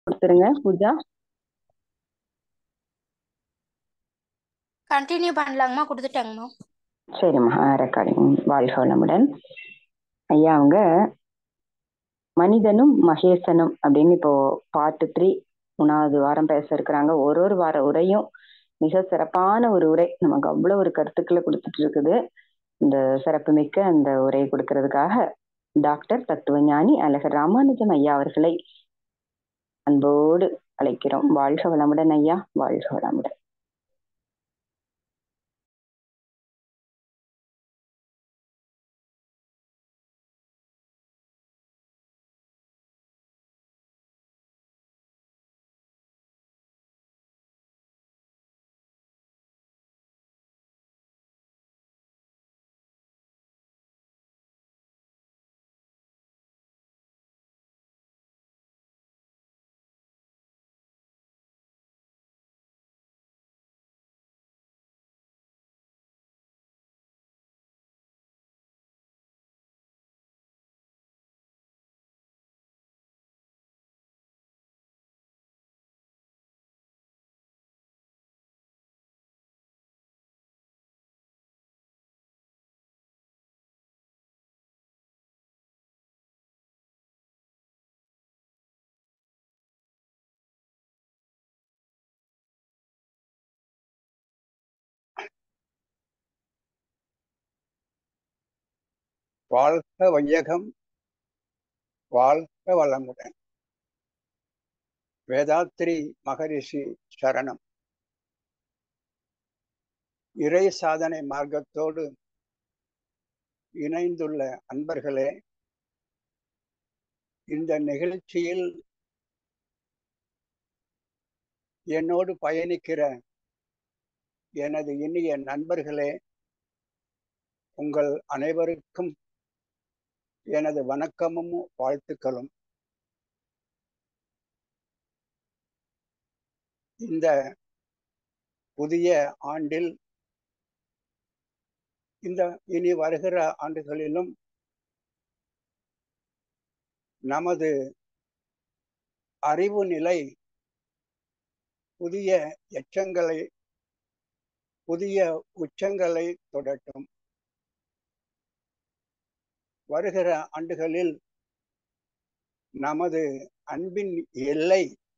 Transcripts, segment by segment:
கொடுத்துருங்க பூஜா கண்டினியூ பண்ணலாங்கம்மா கொடுத்துட்டாங்கம்மா சரிம்மா ரெக்கார்டிங் வாழ்க வளமுடன் ஐயா அவங்க மனிதனும் மகேசனும் அப்படின்னு இப்போ பார்ட் த்ரீ மூணாவது வாரம் பேச இருக்கிறாங்க ஒரு ஒரு வார உரையும் மிக சிறப்பான ஒரு உரை நமக்கு அவ்வளவு ஒரு கருத்துக்களை கொடுத்துட்டு இருக்குது இந்த சிறப்புமிக்க அந்த உரையை கொடுக்கறதுக்காக டாக்டர் தத்துவஞானி அழகர் ராமானுஜம் ஐயா அவர்களை அன்போடு அழைக்கிறோம் வாழ்க வளமுடன் ஐயா வாழ்க வளமுடன் வாழ்க வையகம் வாழ்க வளமுடன் வேதாத்ரி மகரிஷி சரணம் இறை சாதனை மார்க்கத்தோடு இணைந்துள்ள அன்பர்களே இந்த நிகழ்ச்சியில் என்னோடு பயணிக்கிற எனது இனிய நண்பர்களே உங்கள் அனைவருக்கும் எனது வணக்கமும் வாழ்த்துக்களும் இந்த புதிய ஆண்டில் இந்த இனி வருகிற ஆண்டுகளிலும் நமது அறிவு நிலை புதிய எச்சங்களை புதிய உச்சங்களை தொடட்டும் வருகிற ஆண்டுகளில் நமது அன்பின் எல்லை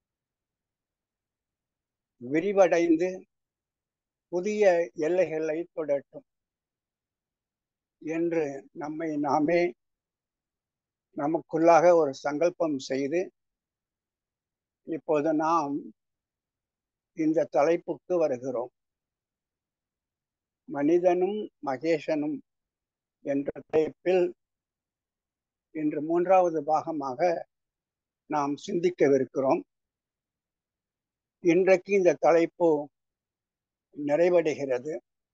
விரிவடைந்து புதிய எல்லைகளை தொடட்டும் என்று நம்மை நாமே நமக்குள்ளாக ஒரு சங்கல்பம் செய்து இப்போது நாம் இந்த தலைப்புக்கு வருகிறோம் மனிதனும் மகேஷனும் என்ற தலைப்பில் இன்று மூன்றாவது பாகமாக நாம் சிந்திக்கவிருக்கிறோம் இன்றைக்கு இந்த தலைப்பு நிறைவடைகிறது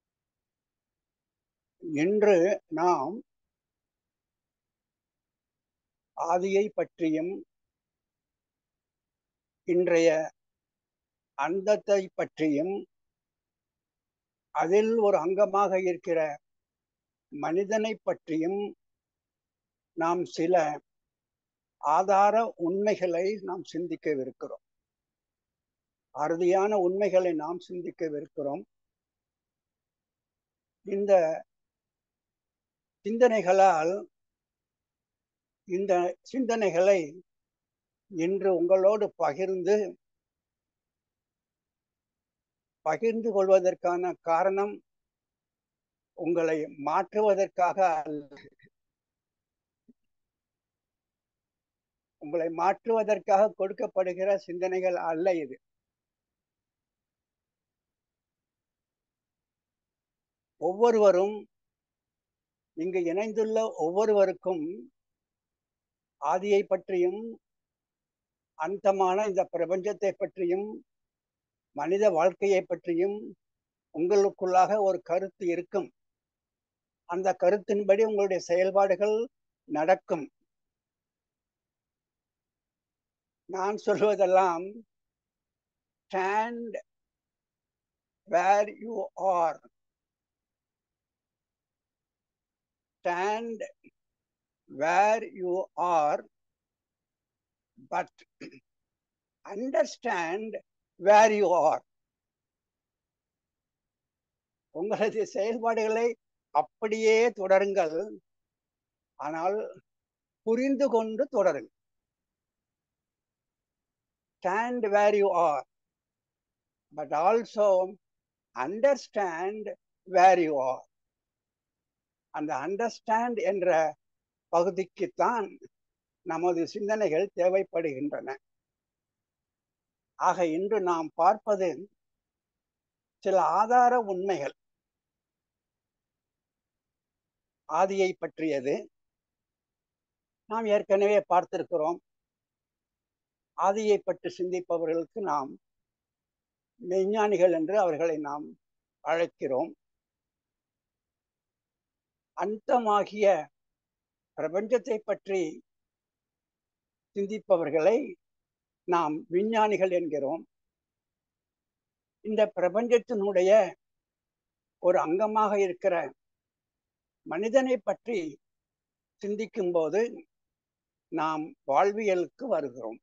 இன்று நாம் ஆதியை பற்றியும் இன்றைய அந்தத்தை பற்றியும் அதில் ஒரு அங்கமாக இருக்கிற மனிதனை பற்றியும் நாம் சில ஆதார உண்மைகளை நாம் சிந்திக்கவிருக்கிறோம் அறுதியான உண்மைகளை நாம் சிந்திக்கவிருக்கிறோம் இந்த சிந்தனைகளால் இந்த சிந்தனைகளை இன்று உங்களோடு பகிர்ந்து பகிர்ந்து கொள்வதற்கான காரணம் உங்களை மாற்றுவதற்காக அல்ல உங்களை மாற்றுவதற்காக கொடுக்கப்படுகிற சிந்தனைகள் அல்ல இது ஒவ்வொருவரும் இங்கு இணைந்துள்ள ஒவ்வொருவருக்கும் ஆதியை பற்றியும் அந்தமான இந்த பிரபஞ்சத்தை பற்றியும் மனித வாழ்க்கையை பற்றியும் உங்களுக்குள்ளாக ஒரு கருத்து இருக்கும் அந்த கருத்தின்படி உங்களுடைய செயல்பாடுகள் நடக்கும் நான் சொல்வதெல்லாம் stand where you are stand where you are but understand where you are உங்களது செயல்பாடுகளை அப்படியே தொடருங்கள் ஆனால் புரிந்து கொண்டு தொடருங்கள் stand where you are but also understand where you are அந்த அண்டர்ஸ்டாண்ட் என்ற பகுதிக்குத்தான் நமது சிந்தனைகள் தேவைப்படுகின்றன ஆக இன்று நாம் பார்ப்பது சில ஆதார உண்மைகள் ஆதியை பற்றியது நாம் ஏற்கனவே பார்த்திருக்கிறோம் ஆதியை பற்றி சிந்திப்பவர்களுக்கு நாம் மெய்ஞானிகள் என்று அவர்களை நாம் அழைக்கிறோம் அந்தமாகிய பிரபஞ்சத்தை பற்றி சிந்திப்பவர்களை நாம் விஞ்ஞானிகள் என்கிறோம் இந்த பிரபஞ்சத்தினுடைய ஒரு அங்கமாக இருக்கிற மனிதனை பற்றி சிந்திக்கும் போது நாம் வாழ்வியலுக்கு வருகிறோம்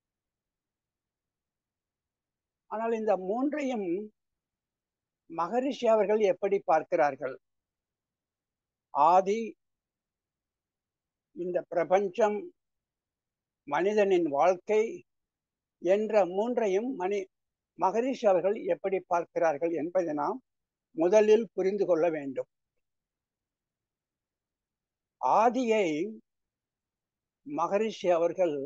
ஆனால் இந்த மூன்றையும் மகரிஷி அவர்கள் எப்படி பார்க்கிறார்கள் ஆதி இந்த பிரபஞ்சம் மனிதனின் வாழ்க்கை என்ற மூன்றையும் மணி மகரிஷி அவர்கள் எப்படி பார்க்கிறார்கள் என்பதை நாம் முதலில் புரிந்து கொள்ள வேண்டும் ஆதியை மகரிஷி அவர்கள்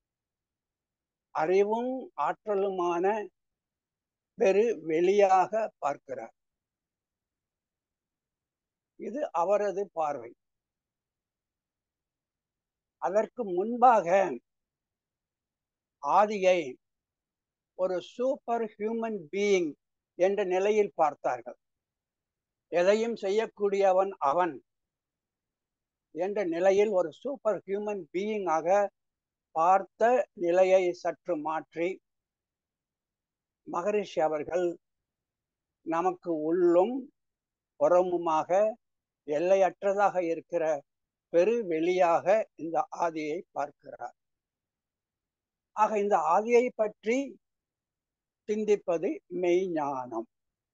அறிவும் ஆற்றலுமான பெரு வெளியாக பார்க்கிறார் இது அவரது பார்வை அதற்கு முன்பாக ஆதியை ஒரு சூப்பர் ஹியூமன் பீயிங் என்ற நிலையில் பார்த்தார்கள் எதையும் செய்யக்கூடியவன் அவன் என்ற நிலையில் ஒரு சூப்பர் ஹியூமன் பீயிங்காக பார்த்த நிலையை சற்று மாற்றி மகரிஷி அவர்கள் நமக்கு உள்ளும் புறமுமாக எல்லையற்றதாக இருக்கிற பெரு வெளியாக இந்த ஆதியை பார்க்கிறார் ஆக இந்த ஆதியை பற்றி சிந்திப்பது மெய்ஞானம்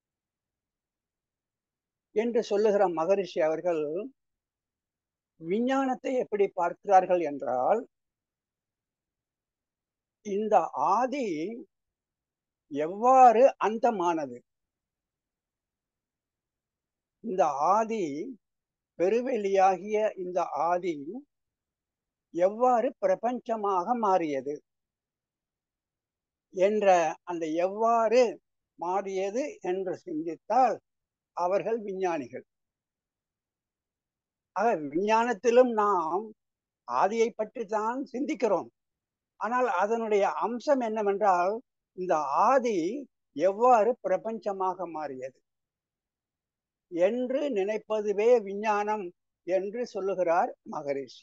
என்று சொல்லுகிற மகரிஷி அவர்கள் விஞ்ஞானத்தை எப்படி பார்க்கிறார்கள் என்றால் இந்த ஆதி எவ்வாறு அந்தமானது இந்த ஆதி பெருவெளியாகிய இந்த ஆதி எவ்வாறு பிரபஞ்சமாக மாறியது என்ற அந்த எவ்வாறு மாறியது என்று சிந்தித்தால் அவர்கள் விஞ்ஞானிகள் ஆக விஞ்ஞானத்திலும் நாம் ஆதியை பற்றி தான் சிந்திக்கிறோம் ஆனால் அதனுடைய அம்சம் என்னவென்றால் இந்த ஆதி எவ்வாறு பிரபஞ்சமாக மாறியது என்று நினைப்பதுவே விஞ்ஞானம் என்று சொல்லுகிறார் மகரிஷி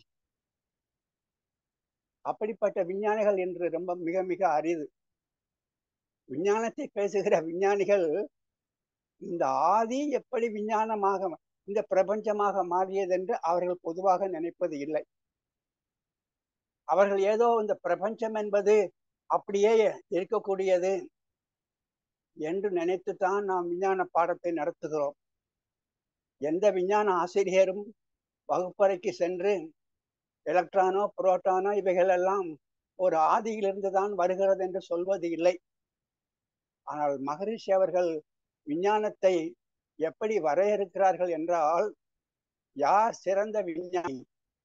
அப்படிப்பட்ட விஞ்ஞானிகள் என்று ரொம்ப மிக மிக அரிது விஞ்ஞானத்தை பேசுகிற விஞ்ஞானிகள் இந்த ஆதி எப்படி விஞ்ஞானமாக இந்த பிரபஞ்சமாக மாறியது என்று அவர்கள் பொதுவாக நினைப்பது இல்லை அவர்கள் ஏதோ இந்த பிரபஞ்சம் என்பது அப்படியே இருக்கக்கூடியது என்று நினைத்துத்தான் நாம் விஞ்ஞான பாடத்தை நடத்துகிறோம் எந்த விஞ்ஞான ஆசிரியரும் வகுப்பறைக்கு சென்று எலக்ட்ரானோ புரோட்டானோ இவைகள் எல்லாம் ஒரு ஆதியிலிருந்து தான் வருகிறது என்று சொல்வது இல்லை ஆனால் மகரிஷி அவர்கள் விஞ்ஞானத்தை எப்படி வரையறுக்கிறார்கள் என்றால் யார் சிறந்த விஞ்ஞானி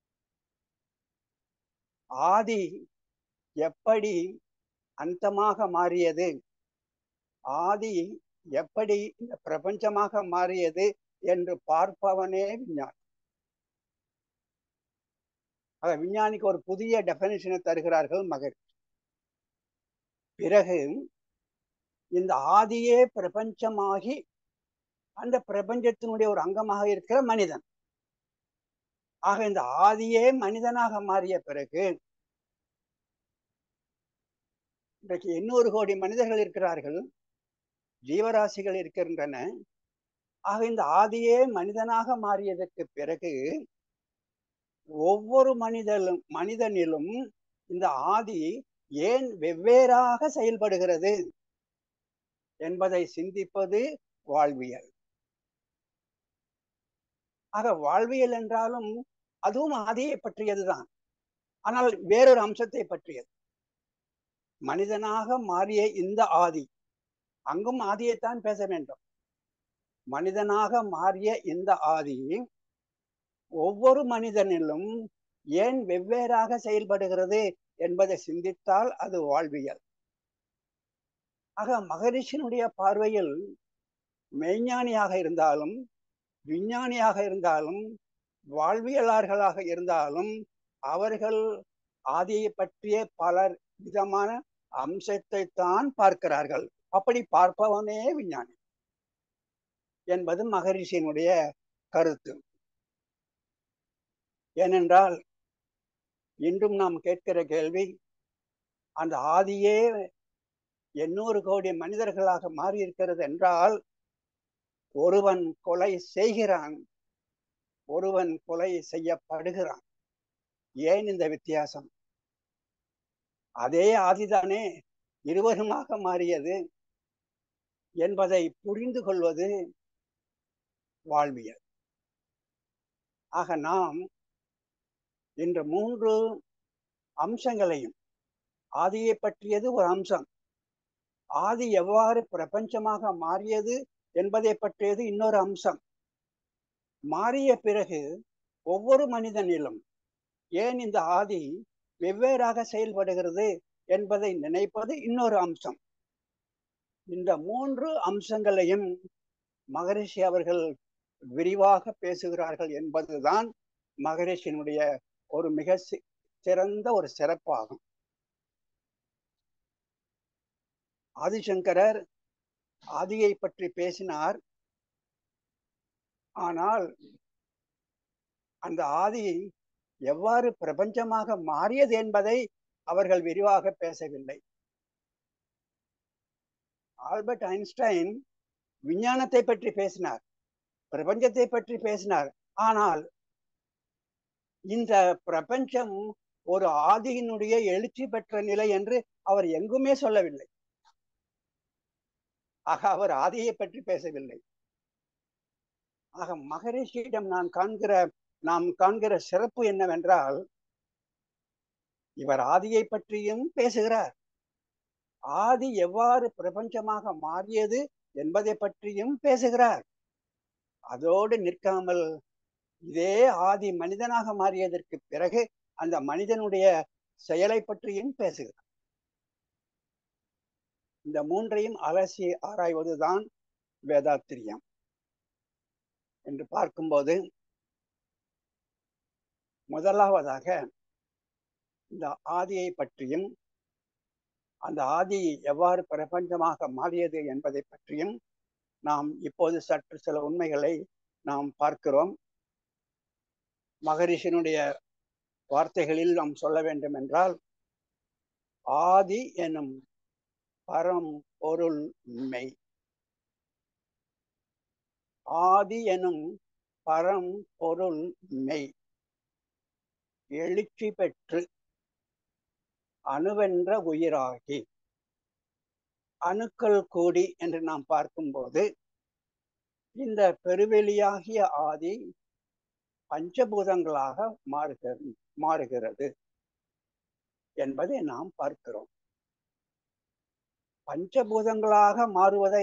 ஆதி எப்படி அந்தமாக மாறியது ஆதி எப்படி இந்த பிரபஞ்சமாக மாறியது என்று பார்ப்பவனே விஞ்ஞானி ஆக விஞ்ஞானிக்கு ஒரு புதிய டெபனிஷனை தருகிறார்கள் மகர் பிறகு இந்த ஆதியே பிரபஞ்சமாகி அந்த பிரபஞ்சத்தினுடைய ஒரு அங்கமாக இருக்கிற மனிதன் ஆக இந்த ஆதியே மனிதனாக மாறிய பிறகு இன்றைக்கு எண்ணூறு கோடி மனிதர்கள் இருக்கிறார்கள் ஜீவராசிகள் இருக்கின்றன ஆக இந்த ஆதியே மனிதனாக மாறியதற்கு பிறகு ஒவ்வொரு மனிதனும் மனிதனிலும் இந்த ஆதி ஏன் வெவ்வேறாக செயல்படுகிறது என்பதை சிந்திப்பது வாழ்வியல் ஆக வாழ்வியல் என்றாலும் அதுவும் ஆதியை பற்றியதுதான் ஆனால் வேறொரு அம்சத்தை பற்றியது மனிதனாக மாறிய இந்த ஆதி அங்கும் ஆதியைத்தான் பேச வேண்டும் மனிதனாக மாறிய இந்த ஆதி ஒவ்வொரு மனிதனிலும் ஏன் வெவ்வேறாக செயல்படுகிறது என்பதை சிந்தித்தால் அது வாழ்வியல் ஆக மகரிஷினுடைய பார்வையில் மெய்ஞானியாக இருந்தாலும் விஞ்ஞானியாக இருந்தாலும் வாழ்வியலாளர்களாக இருந்தாலும் அவர்கள் ஆதியை பற்றிய பல விதமான அம்சத்தை தான் பார்க்கிறார்கள் அப்படி பார்ப்பவனே விஞ்ஞானி என்பது மகரிஷியினுடைய கருத்து ஏனென்றால் இன்றும் நாம் கேட்கிற கேள்வி அந்த ஆதியே எண்ணூறு கோடி மனிதர்களாக மாறியிருக்கிறது என்றால் ஒருவன் கொலை செய்கிறான் ஒருவன் கொலை செய்யப்படுகிறான் ஏன் இந்த வித்தியாசம் அதே ஆதிதானே இருவருமாக மாறியது என்பதை புரிந்து கொள்வது வாழ்வியல் ஆக நாம் இன்று மூன்று அம்சங்களையும் ஆதியை பற்றியது ஒரு அம்சம் ஆதி எவ்வாறு பிரபஞ்சமாக மாறியது என்பதை பற்றியது இன்னொரு அம்சம் மாறிய பிறகு ஒவ்வொரு மனிதனிலும் ஏன் இந்த ஆதி வெவ்வேறாக செயல்படுகிறது என்பதை நினைப்பது இன்னொரு அம்சம் இந்த மூன்று அம்சங்களையும் மகரிஷி அவர்கள் விரிவாக பேசுகிறார்கள் என்பதுதான் மகரிஷியினுடைய ஒரு மிக சிறந்த ஒரு சிறப்பாகும் ஆதிசங்கரர் ஆதியை பற்றி பேசினார் ஆனால் அந்த ஆதி எவ்வாறு பிரபஞ்சமாக மாறியது என்பதை அவர்கள் விரிவாக பேசவில்லை ஆல்பர்ட் ஐன்ஸ்டைன் விஞ்ஞானத்தை பற்றி பேசினார் பிரபஞ்சத்தை பற்றி பேசினார் ஆனால் இந்த பிரபஞ்சம் ஒரு ஆதியினுடைய எழுச்சி பெற்ற நிலை என்று அவர் எங்குமே சொல்லவில்லை ஆக அவர் ஆதியை பற்றி பேசவில்லை ஆக மகரிஷியிடம் நான் காண்கிற நாம் காண்கிற சிறப்பு என்னவென்றால் இவர் ஆதியை பற்றியும் பேசுகிறார் ஆதி எவ்வாறு பிரபஞ்சமாக மாறியது என்பதை பற்றியும் பேசுகிறார் அதோடு நிற்காமல் இதே ஆதி மனிதனாக மாறியதற்கு பிறகு அந்த மனிதனுடைய செயலை பற்றியும் பேசுகிறார் இந்த மூன்றையும் அலசி ஆராய்வதுதான் வேதாத்திரியம் என்று பார்க்கும்போது முதலாவதாக இந்த ஆதியை பற்றியும் அந்த ஆதி எவ்வாறு பிரபஞ்சமாக மாறியது என்பதை பற்றியும் நாம் இப்போது சற்று சில உண்மைகளை நாம் பார்க்கிறோம் மகரிஷினுடைய வார்த்தைகளில் நாம் சொல்ல வேண்டும் என்றால் ஆதி எனும் பரம் பொருள் மெய் ஆதி எனும் பரம் பொருள் மெய் எழுச்சி பெற்று அணுவென்ற உயிராகி அணுக்கள் கூடி என்று நாம் பார்க்கும்போது இந்த பெருவெளியாகிய ஆதி பஞ்சபூதங்களாக மாறுகிறது மாறுகிறது என்பதை நாம் பார்க்கிறோம் பஞ்சபூதங்களாக மாறுவதை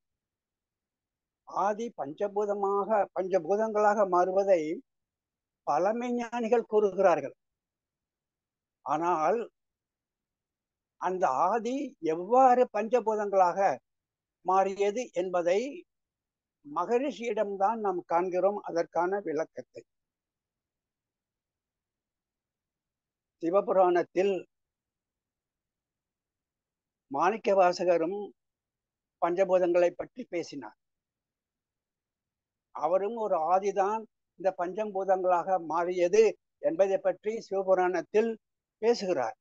ஆதி பஞ்சபூதமாக பஞ்சபூதங்களாக மாறுவதை பல மெய்ஞானிகள் கூறுகிறார்கள் ஆனால் அந்த ஆதி எவ்வாறு பஞ்சபூதங்களாக மாறியது என்பதை மகரிஷியிடம்தான் நாம் காண்கிறோம் அதற்கான விளக்கத்தை சிவபுராணத்தில் மாணிக்க வாசகரும் பஞ்சபூதங்களை பற்றி பேசினார் அவரும் ஒரு ஆதிதான் இந்த பஞ்சபூதங்களாக மாறியது என்பதை பற்றி சிவபுராணத்தில் பேசுகிறார்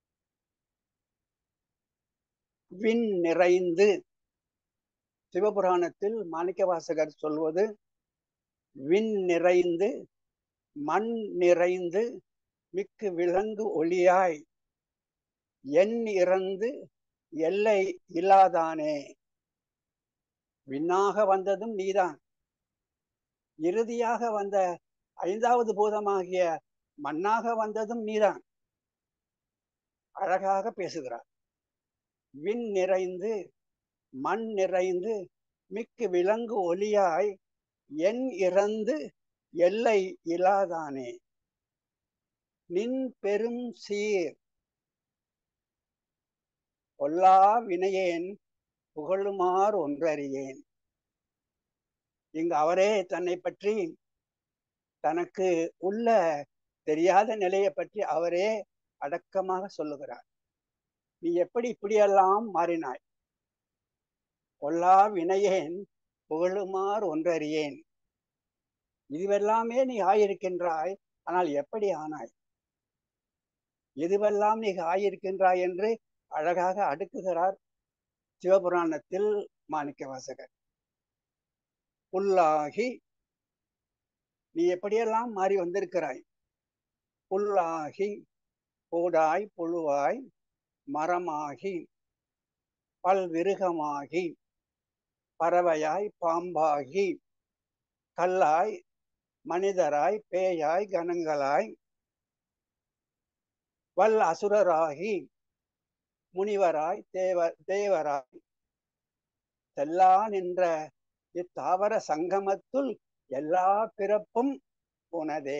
விண் நிறைந்து சிவபுராணத்தில் மாணிக்கவாசகர் சொல்வது விண் நிறைந்து மண் நிறைந்து மிக்கு விலங்கு ஒளியாய் என் இறந்து எல்லை இல்லாதானே விண்ணாக வந்ததும் நீதான் இறுதியாக வந்த ஐந்தாவது பூதமாகிய மண்ணாக வந்ததும் நீதான் அழகாக பேசுகிறார் விண் நிறைந்து மண் நிறைந்து மிக்கு விலங்கு ஒளியாய் என் இறந்து எல்லை இல்லாதானே நின் பெரும் சீர் பொல்லா வினையேன் புகழுமாறு ஒன்றறியேன் இங்கு அவரே தன்னை பற்றி தனக்கு உள்ள தெரியாத நிலையை பற்றி அவரே அடக்கமாக சொல்லுகிறார் நீ எப்படி இப்படியெல்லாம் மாறினாய் பொல்லா வினையேன் புகழுமாறு ஒன்றறியேன் இதுவெல்லாமே நீ ஆயிருக்கின்றாய் ஆனால் எப்படி ஆனாய் எதுவெல்லாம் நீ ஆயிருக்கின்றாய் என்று அழகாக அடுக்குகிறார் சிவபுராணத்தில் மாணிக்க வாசகர் புல்லாகி நீ எப்படியெல்லாம் மாறி வந்திருக்கிறாய் புல்லாகி பூடாய் புழுவாய் மரமாகி பல்விருகமாகி பறவையாய் பாம்பாகி கல்லாய் மனிதராய் பேயாய் கணங்களாய் வல் அசுரராகி முனிவராய் தேவ தேவராய் செல்லா நின்ற இத்தாவர சங்கமத்துள் எல்லா பிறப்பும் உனதே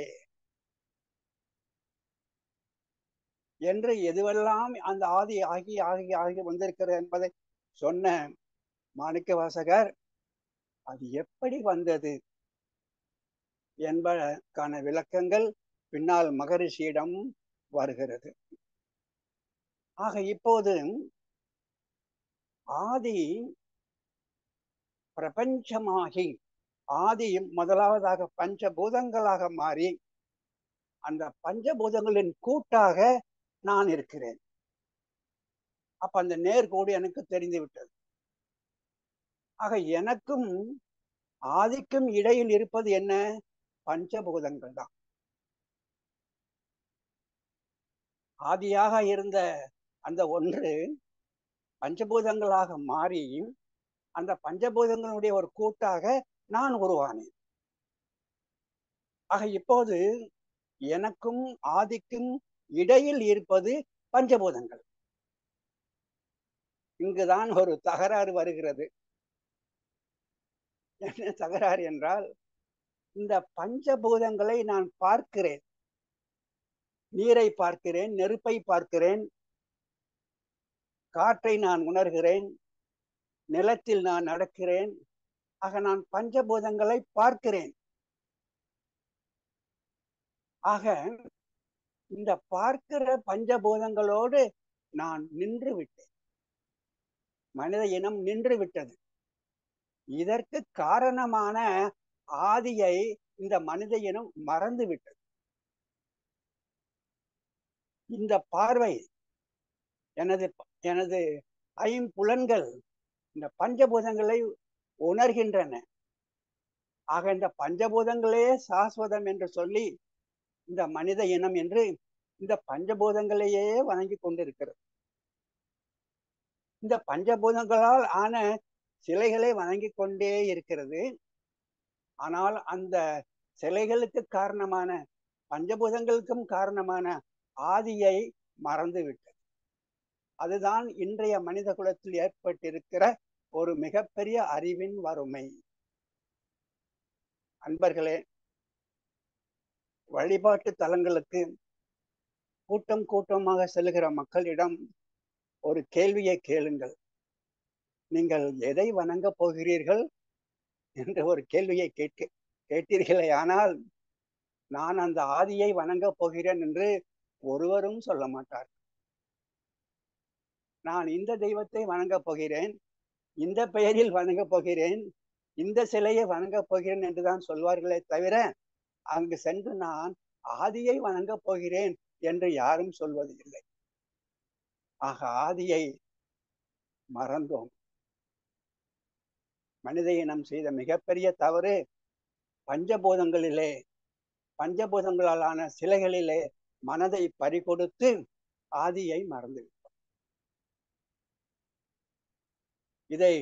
என்று எதுவெல்லாம் அந்த ஆதி ஆகி ஆகி ஆகி வந்திருக்கிறது என்பதை சொன்ன மாணிக்க வாசகர் அது எப்படி வந்தது என்பதற்கான விளக்கங்கள் பின்னால் மகரிஷியிடம் வருகிறது ஆக இப்போது ஆதி பிரபஞ்சமாகி ஆதி முதலாவதாக பஞ்சபூதங்களாக மாறி அந்த பஞ்சபூதங்களின் கூட்டாக நான் இருக்கிறேன் அப்ப அந்த நேர்கோடு எனக்கு தெரிந்து விட்டது ஆக எனக்கும் ஆதிக்கும் இடையில் இருப்பது என்ன பஞ்சபூதங்கள் தான் ஆதியாக இருந்த அந்த ஒன்று பஞ்சபூதங்களாக மாறி அந்த பஞ்சபூதங்களுடைய ஒரு கூட்டாக நான் உருவானேன் ஆக இப்போது எனக்கும் ஆதிக்கும் இடையில் இருப்பது பஞ்சபூதங்கள் இங்குதான் ஒரு தகராறு வருகிறது என்ன தகராறு என்றால் இந்த பஞ்சபூதங்களை நான் பார்க்கிறேன் நீரை பார்க்கிறேன் நெருப்பை பார்க்கிறேன் காற்றை நான் உணர்கிறேன் நிலத்தில் நான் நடக்கிறேன் ஆக நான் பஞ்சபூதங்களை பார்க்கிறேன் ஆக இந்த பார்க்கிற பஞ்சபூதங்களோடு நான் நின்று விட்டேன் மனித இனம் நின்று விட்டது இதற்கு காரணமான ஆதியை இந்த மனித இனம் மறந்து விட்டது இந்த பார்வை எனது எனது ஐம்புலன்கள் இந்த பஞ்சபூதங்களை உணர்கின்றன ஆக இந்த பஞ்சபூதங்களே சாஸ்வதம் என்று சொல்லி இந்த மனித இனம் என்று இந்த பஞ்சபூதங்களையே வணங்கி கொண்டிருக்கிறது இந்த பஞ்சபூதங்களால் ஆன சிலைகளை வணங்கி கொண்டே இருக்கிறது ஆனால் அந்த சிலைகளுக்கு காரணமான பஞ்சபூதங்களுக்கும் காரணமான ஆதியை மறந்து விட்டது அதுதான் இன்றைய மனித குலத்தில் ஏற்பட்டிருக்கிற ஒரு மிகப்பெரிய அறிவின் வறுமை அன்பர்களே வழிபாட்டு தலங்களுக்கு கூட்டம் கூட்டமாக செல்லுகிற மக்களிடம் ஒரு கேள்வியை கேளுங்கள் நீங்கள் எதை வணங்க போகிறீர்கள் என்ற ஒரு கேள்வியை கேட்க கேட்டீர்களே ஆனால் நான் அந்த ஆதியை வணங்க போகிறேன் என்று ஒருவரும் சொல்ல மாட்டார் நான் இந்த தெய்வத்தை வணங்கப் போகிறேன் இந்த பெயரில் வணங்கப் போகிறேன் இந்த சிலையை வணங்கப் போகிறேன் என்றுதான் சொல்வார்களே தவிர அங்கு சென்று நான் ஆதியை வணங்கப் போகிறேன் என்று யாரும் சொல்வது இல்லை ஆக ஆதியை மறந்தோம் மனித இனம் செய்த மிகப்பெரிய தவறு பஞ்சபூதங்களிலே பஞ்சபூதங்களாலான சிலைகளிலே மனதை பறிகொடுத்து ஆதியை மறந்துவிட்டோம் இதை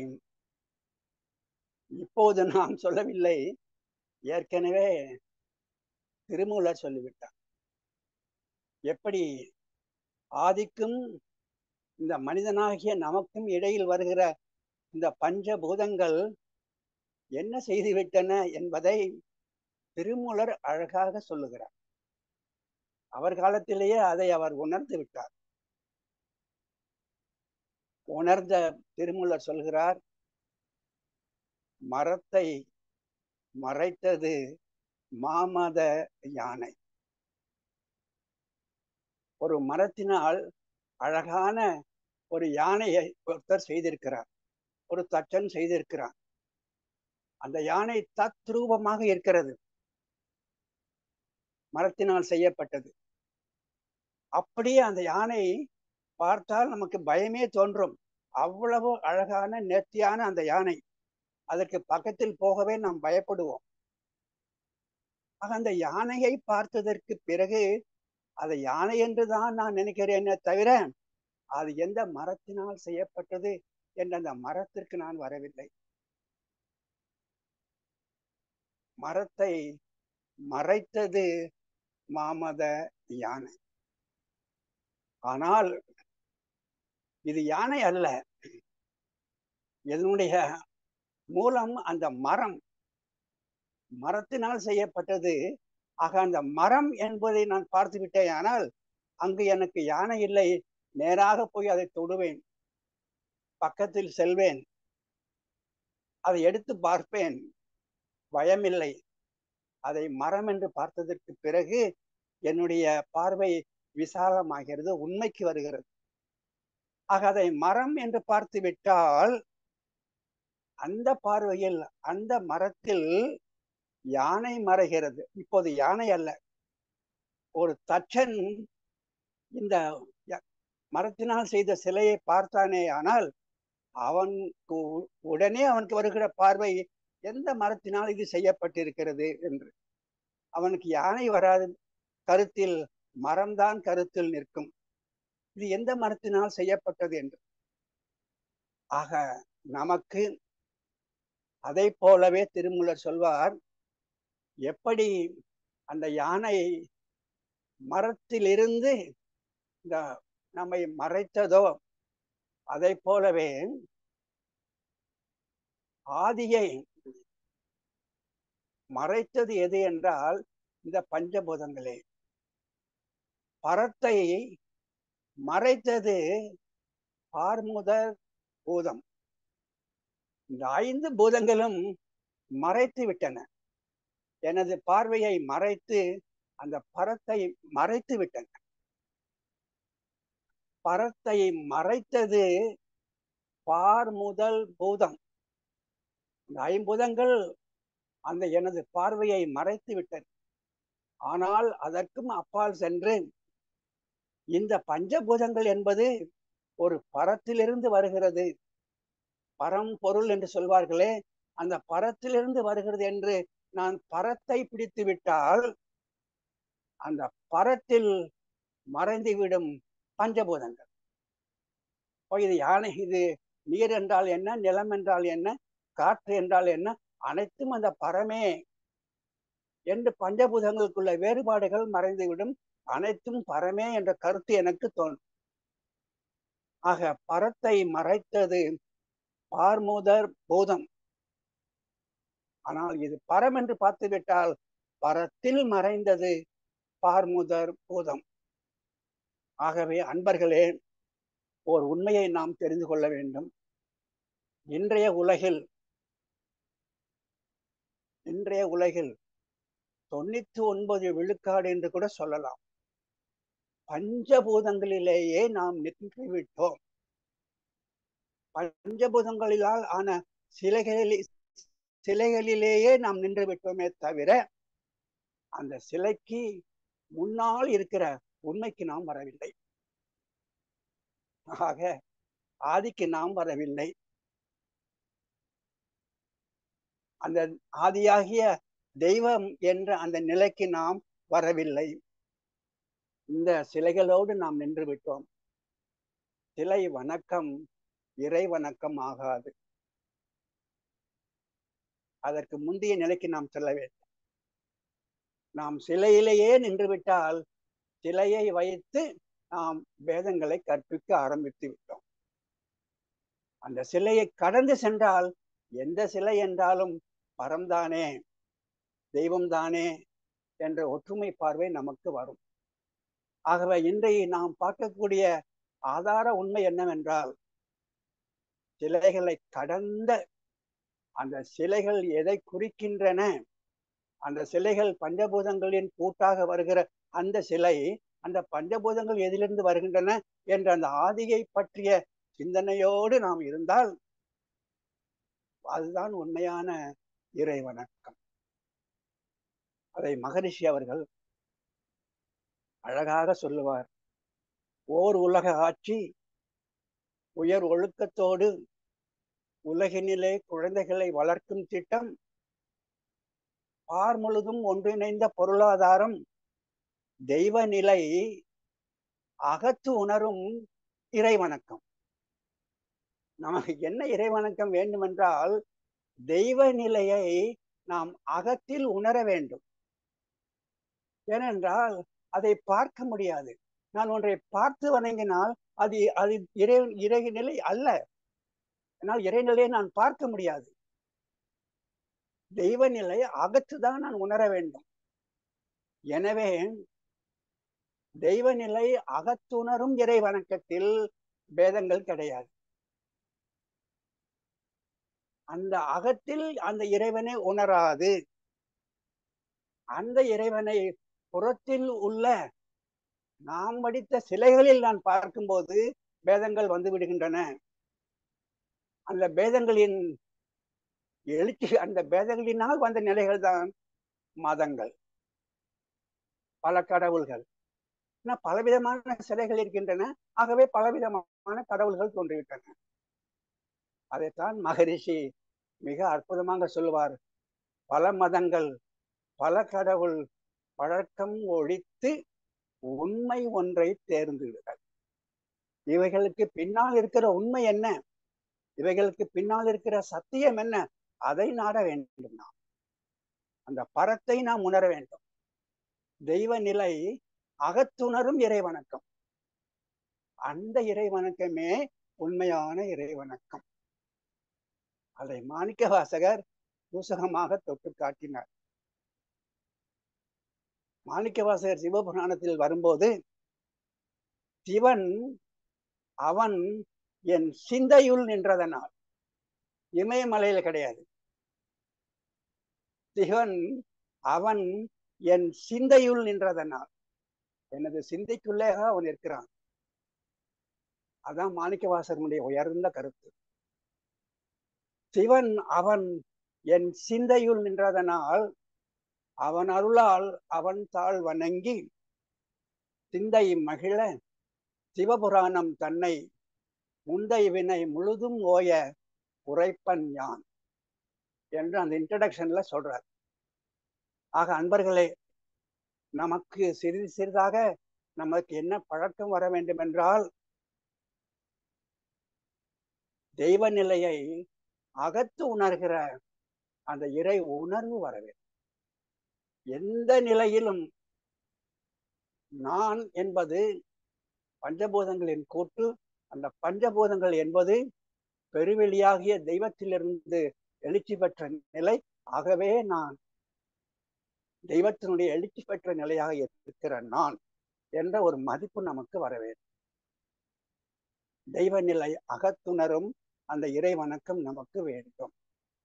இப்போது நான் சொல்லவில்லை ஏற்கனவே திருமூலர் சொல்லிவிட்டார் எப்படி ஆதிக்கும் இந்த மனிதனாகிய நமக்கும் இடையில் வருகிற இந்த பஞ்சபூதங்கள் என்ன செய்துவிட்டன என்பதை திருமூலர் அழகாக சொல்லுகிறார் அவர் காலத்திலேயே அதை அவர் உணர்ந்து விட்டார் உணர்ந்த திருமூலர் சொல்கிறார் மரத்தை மறைத்தது மாமத யானை ஒரு மரத்தினால் அழகான ஒரு யானையை ஒருத்தர் செய்திருக்கிறார் ஒரு தச்சன் செய்திருக்கிறார் அந்த யானை தத்ரூபமாக இருக்கிறது மரத்தினால் செய்யப்பட்டது அப்படியே அந்த யானை பார்த்தால் நமக்கு பயமே தோன்றும் அவ்வளவு அழகான நேர்த்தியான அந்த யானை அதற்கு பக்கத்தில் போகவே நாம் பயப்படுவோம் ஆக அந்த யானையை பார்த்ததற்கு பிறகு அதை யானை என்றுதான் நான் நினைக்கிறேனே தவிர அது எந்த மரத்தினால் செய்யப்பட்டது என்ற அந்த மரத்திற்கு நான் வரவில்லை மரத்தை மறைத்தது மாமத யானை ஆனால் இது யானை அல்ல இதனுடைய மூலம் அந்த மரம் மரத்தினால் செய்யப்பட்டது ஆக அந்த மரம் என்பதை நான் பார்த்து விட்டேன் ஆனால் அங்கு எனக்கு யானை இல்லை நேராக போய் அதை தொடுவேன் பக்கத்தில் செல்வேன் அதை எடுத்து பார்ப்பேன் பயமில்லை அதை மரம் என்று பார்த்ததற்கு பிறகு என்னுடைய பார்வை விசாலமாகிறது உண்மைக்கு வருகிறது ஆக அதை மரம் என்று பார்த்து விட்டால் அந்த பார்வையில் அந்த மரத்தில் யானை மறைகிறது இப்போது யானை அல்ல ஒரு தச்சன் இந்த மரத்தினால் செய்த சிலையை பார்த்தானே ஆனால் அவனுக்கு உடனே அவனுக்கு வருகிற பார்வை எந்த மரத்தினால் இது செய்யப்பட்டிருக்கிறது என்று அவனுக்கு யானை வராது கருத்தில் மரம்தான் கருத்தில் நிற்கும் இது எந்த மரத்தினால் செய்யப்பட்டது என்று ஆக நமக்கு அதை போலவே திருமூலர் சொல்வார் எப்படி அந்த யானை மரத்திலிருந்து இந்த நம்மை மறைத்ததோ அதை போலவே ஆதியை மறைத்தது எது என்றால் இந்த பஞ்சபூதங்களே பரத்தை மறைத்தது பார்முதல் பூதம் இந்த ஐந்து பூதங்களும் மறைத்து விட்டன எனது பார்வையை மறைத்து அந்த பரத்தை மறைத்து விட்டன பரத்தை மறைத்தது பார் முதல் பூதம் இந்த ஐம்பூதங்கள் அந்த எனது பார்வையை மறைத்து விட்டன ஆனால் அதற்கும் அப்பால் சென்று இந்த பஞ்சபூதங்கள் என்பது ஒரு பரத்திலிருந்து வருகிறது பரம் பொருள் என்று சொல்வார்களே அந்த பரத்திலிருந்து வருகிறது என்று நான் பரத்தை பிடித்து விட்டால் அந்த பரத்தில் மறைந்துவிடும் பஞ்சபூதங்கள் இது யானை இது நீர் என்றால் என்ன நிலம் என்றால் என்ன காற்று என்றால் என்ன அனைத்தும் அந்த பரமே என்று பஞ்சபூதங்களுக்குள்ள வேறுபாடுகள் மறைந்துவிடும் அனைத்தும் பரமே என்ற கருத்து எனக்கு தோன்றும் ஆக பரத்தை மறைத்தது பார்முதர் பூதம் ஆனால் இது பரம் என்று பார்த்துவிட்டால் பரத்தில் மறைந்தது பார்முதர் பூதம் ஆகவே அன்பர்களே ஓர் உண்மையை நாம் தெரிந்து கொள்ள வேண்டும் இன்றைய உலகில் இன்றைய உலகில் தொண்ணூத்தி ஒன்பது விழுக்காடு என்று கூட சொல்லலாம் பஞ்சபூதங்களிலேயே நாம் நின்று விட்டோம் பஞ்சபூதங்களிலால் ஆன சிலைகளில் சிலைகளிலேயே நாம் நின்று விட்டோமே தவிர அந்த சிலைக்கு முன்னால் இருக்கிற உண்மைக்கு நாம் வரவில்லை ஆக ஆதிக்கு நாம் வரவில்லை அந்த ஆதியாகிய தெய்வம் என்ற அந்த நிலைக்கு நாம் வரவில்லை இந்த சிலைகளோடு நாம் நின்று விட்டோம் சிலை வணக்கம் இறை வணக்கம் ஆகாது அதற்கு முந்தைய நிலைக்கு நாம் செல்ல வேண்டும் நாம் சிலையிலேயே நின்றுவிட்டால் சிலையை வைத்து நாம் வேதங்களை கற்பிக்க ஆரம்பித்து விட்டோம் அந்த சிலையை கடந்து சென்றால் எந்த சிலை என்றாலும் பரம்தானே தெய்வம்தானே என்ற ஒற்றுமை பார்வை நமக்கு வரும் ஆகவே இன்றைய நாம் பார்க்கக்கூடிய ஆதார உண்மை என்னவென்றால் சிலைகளை கடந்த அந்த சிலைகள் எதை குறிக்கின்றன அந்த சிலைகள் பஞ்சபூதங்களின் கூட்டாக வருகிற அந்த சிலை அந்த பஞ்சபூதங்கள் எதிலிருந்து வருகின்றன என்ற அந்த ஆதியை பற்றிய சிந்தனையோடு நாம் இருந்தால் அதுதான் உண்மையான இறை வணக்கம் அதை மகரிஷி அவர்கள் அழகாக சொல்லுவார் ஓர் உலக ஆட்சி உயர் ஒழுக்கத்தோடு உலகினிலே குழந்தைகளை வளர்க்கும் திட்டம் பார் முழுதும் ஒன்றிணைந்த பொருளாதாரம் தெய்வ நிலை அகத்து உணரும் இறை வணக்கம் நமக்கு என்ன இறை வணக்கம் வேண்டுமென்றால் தெய்வ நிலையை நாம் அகத்தில் உணர வேண்டும் ஏனென்றால் அதை பார்க்க முடியாது நான் ஒன்றை பார்த்து வணங்கினால் அது அது இறை இறைநிலை அல்ல என்னால் இறைநிலையை நான் பார்க்க முடியாது தெய்வ நிலை அகத்துதான் நான் உணர வேண்டும் எனவே தெய்வ நிலை அகத்துணரும் இறை வணக்கத்தில் பேதங்கள் கிடையாது அந்த அகத்தில் அந்த இறைவனை உணராது அந்த இறைவனை புறத்தில் உள்ள நாம் வடித்த சிலைகளில் நான் பார்க்கும்போது பேதங்கள் வந்து விடுகின்றன அந்த பேதங்களின் எழுச்சி அந்த பேதங்களினால் வந்த நிலைகள் தான் மதங்கள் பல கடவுள்கள் பலவிதமான சிலைகள் இருக்கின்றன ஆகவே பலவிதமான கடவுள்கள் தோன்றிவிட்டன அதைத்தான் மகரிஷி மிக அற்புதமாக சொல்லுவார் பல மதங்கள் பல கடவுள் பழக்கம் ஒழித்து உண்மை ஒன்றை தேர்ந்தெடுங்கள் இவைகளுக்கு பின்னால் இருக்கிற உண்மை என்ன இவைகளுக்கு பின்னால் இருக்கிற சத்தியம் என்ன அதை நாட வேண்டும் நாம் அந்த பரத்தை நாம் உணர வேண்டும் தெய்வ நிலை அகத்துணரும் இறை வணக்கம் அந்த இறை வணக்கமே உண்மையான இறை வணக்கம் அதை மாணிக்க வாசகர் பூசகமாக தொட்டு காட்டினார் மாணிக்க வாசகர் சிவபுராணத்தில் வரும்போது சிவன் அவன் என் சிந்தையுள் நின்றதனால் இமயமலையில கிடையாது சிவன் அவன் என் சிந்தையுள் நின்றதனால் எனது சிந்தைக்குள்ளே அவன் இருக்கிறான் அதான் மாணிக்கவாசகனுடைய உயர்ந்த கருத்து சிவன் அவன் என் சிந்தையுள் நின்றதனால் அவன் அருளால் அவன் தாழ் வணங்கி சிந்தை மகிழ சிவபுராணம் தன்னை முந்தை வினை முழுதும் ஓய உரைப்பன் யான் என்று அந்த இன்ட்ரடக்ஷன்ல சொல்றார் ஆக அன்பர்களே நமக்கு சிறிது சிறிதாக நமக்கு என்ன பழக்கம் வர வேண்டும் என்றால் தெய்வ நிலையை அகத்து உணர்கிற அந்த இறை உணர்வு வர வேண்டும் எந்த நிலையிலும் நான் என்பது பஞ்சபூதங்களின் கூட்டு அந்த பஞ்சபூதங்கள் என்பது பெருவெளியாகிய தெய்வத்திலிருந்து எழுச்சி பெற்ற நிலை ஆகவே நான் தெய்வத்தினுடைய எழுச்சி பெற்ற நிலையாக இருக்கிற நான் என்ற ஒரு மதிப்பு நமக்கு வர வேண்டும் தெய்வ நிலை அகத்துணரும் அந்த இறை வணக்கம் நமக்கு வேண்டும்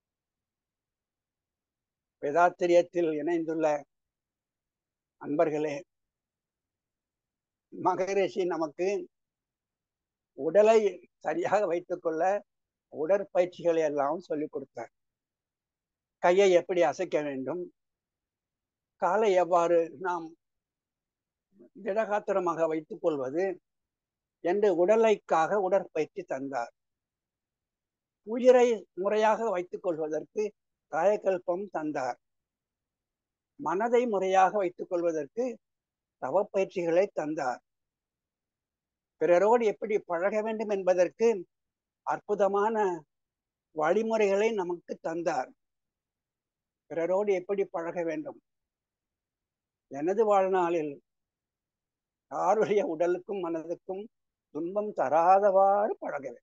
வேதாத்திரியத்தில் இணைந்துள்ள அன்பர்களே மகரிஷி நமக்கு உடலை சரியாக வைத்துக்கொள்ள உடற்பயிற்சிகளை எல்லாம் சொல்லிக் கொடுத்தார் கையை எப்படி அசைக்க வேண்டும் காலை எவ்வாறு நாம் திடகாத்திரமாக வைத்துக் கொள்வது என்று உடலைக்காக உடற்பயிற்சி தந்தார் உயிரை முறையாக வைத்துக் கொள்வதற்கு காயக்கல்பம் தந்தார் மனதை முறையாக வைத்துக் கொள்வதற்கு தவப்பயிற்சிகளை தந்தார் பிறரோடு எப்படி பழக வேண்டும் என்பதற்கு அற்புதமான வழிமுறைகளை நமக்கு தந்தார் பிறரோடு எப்படி பழக வேண்டும் எனது வாழ்நாளில் யாருடைய உடலுக்கும் மனதுக்கும் துன்பம் தராதவாறு பழக வேண்டும்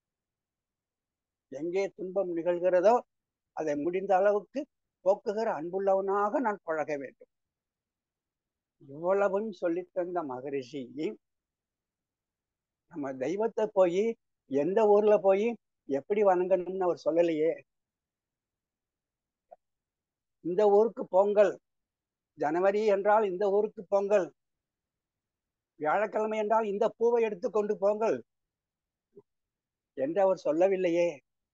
எங்கே துன்பம் நிகழ்கிறதோ அதை முடிந்த அளவுக்கு போக்குகிற அன்புள்ளவனாக நான் பழக வேண்டும் இவ்வளவும் சொல்லித் தந்த மகரிஷி நம்ம தெய்வத்தை போய் எந்த ஊர்ல போய் எப்படி வணங்கணும்னு அவர் சொல்லலையே இந்த ஊருக்கு பொங்கல் ஜனவரி என்றால் இந்த ஊருக்கு பொங்கல் வியாழக்கிழமை என்றால் இந்த பூவை எடுத்து கொண்டு போங்கள் என்று அவர் சொல்லவில்லையே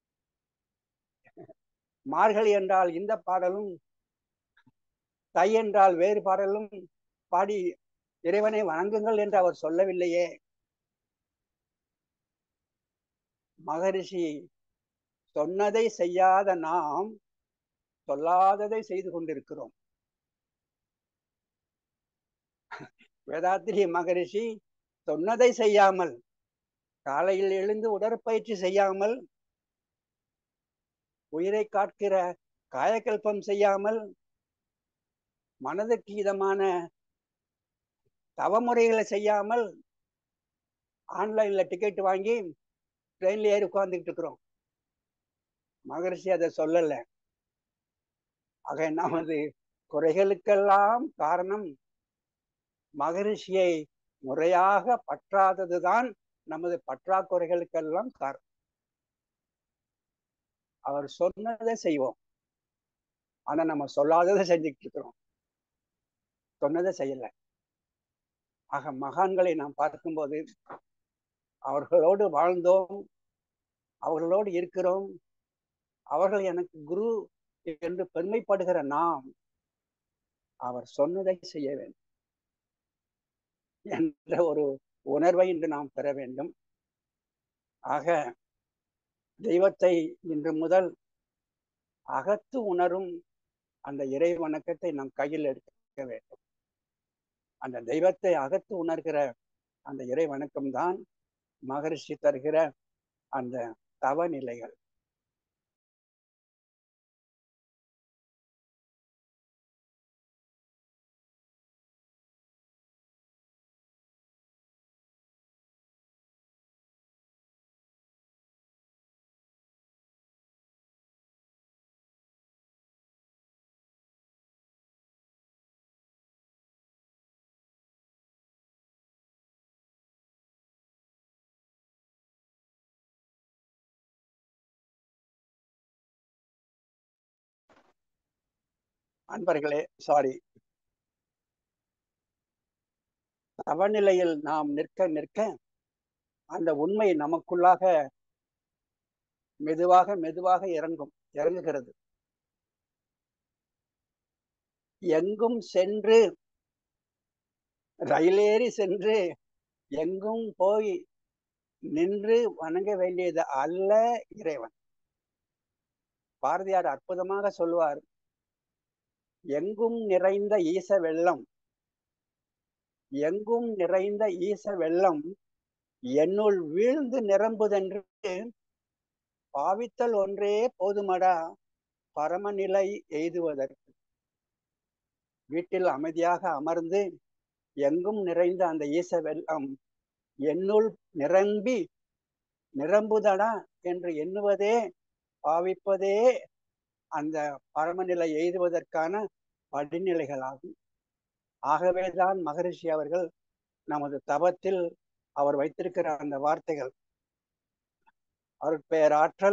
மார்கழி என்றால் இந்த பாடலும் தை என்றால் வேறு பாடலும் பாடி இறைவனை வணங்குங்கள் என்று அவர் சொல்லவில்லையே மகரிஷி சொன்னதை செய்யாத நாம் சொல்லாததை செய்து கொண்டிருக்கிறோம் வேதாத்திரி மகரிஷி சொன்னதை செய்யாமல் காலையில் எழுந்து உடற்பயிற்சி செய்யாமல் உயிரை காட்கிற காயக்கல்பம் செய்யாமல் மனதுக்கு இதமான தவமுறைகளை செய்யாமல் ஆன்லைன்ல டிக்கெட் வாங்கி ட்ரெயின்ல ஏறி உட்கார்ந்துக்கிட்டு இருக்கிறோம் மகரிஷி அதை சொல்லல ஆக நமது குறைகளுக்கெல்லாம் காரணம் மகரிஷியை முறையாக பற்றாததுதான் நமது பற்றாக்குறைகளுக்கெல்லாம் காரணம் அவர் சொன்னதை செய்வோம் ஆனா நம்ம சொல்லாததை செஞ்சுக்கிட்டு இருக்கிறோம் சொன்னதை செய்யல ஆக மகான்களை நாம் பார்க்கும்போது அவர்களோடு வாழ்ந்தோம் அவர்களோடு இருக்கிறோம் அவர்கள் எனக்கு குரு என்று பெருமைப்படுகிற நாம் அவர் சொன்னதை செய்ய வேண்டும் என்ற ஒரு உணர்வை இன்று நாம் பெற வேண்டும் ஆக தெய்வத்தை இன்று முதல் அகத்து உணரும் அந்த இறை வணக்கத்தை நம் கையில் எடுக்க வேண்டும் அந்த தெய்வத்தை அகத்து உணர்கிற அந்த இறை வணக்கம் தான் மகரிஷி தருகிற அந்த தவ நிலைகள் அன்பர்களே சாரி தவநிலையில் நாம் நிற்க நிற்க அந்த உண்மை நமக்குள்ளாக மெதுவாக மெதுவாக இறங்கும் இறங்குகிறது எங்கும் சென்று ரயிலேறி சென்று எங்கும் போய் நின்று வணங்க வேண்டியது அல்ல இறைவன் பாரதியார் அற்புதமாக சொல்வார் எங்கும் நிறைந்த ஈச வெள்ளம் எங்கும் நிறைந்த ஈச வெள்ளம் என்னுள் வீழ்ந்து நிரம்புதென்று பாவித்தல் ஒன்றே போதுமடா பரமநிலை எய்துவதற்கு வீட்டில் அமைதியாக அமர்ந்து எங்கும் நிறைந்த அந்த ஈச வெள்ளம் என்னுள் நிரம்பி நிரம்புதடா என்று எண்ணுவதே பாவிப்பதே அந்த பரமநிலை எய்துவதற்கான படிநிலைகளாகும் ஆகவேதான் மகரிஷி அவர்கள் நமது தவத்தில் அவர் வைத்திருக்கிற அந்த வார்த்தைகள் அருட்பெயராற்றல்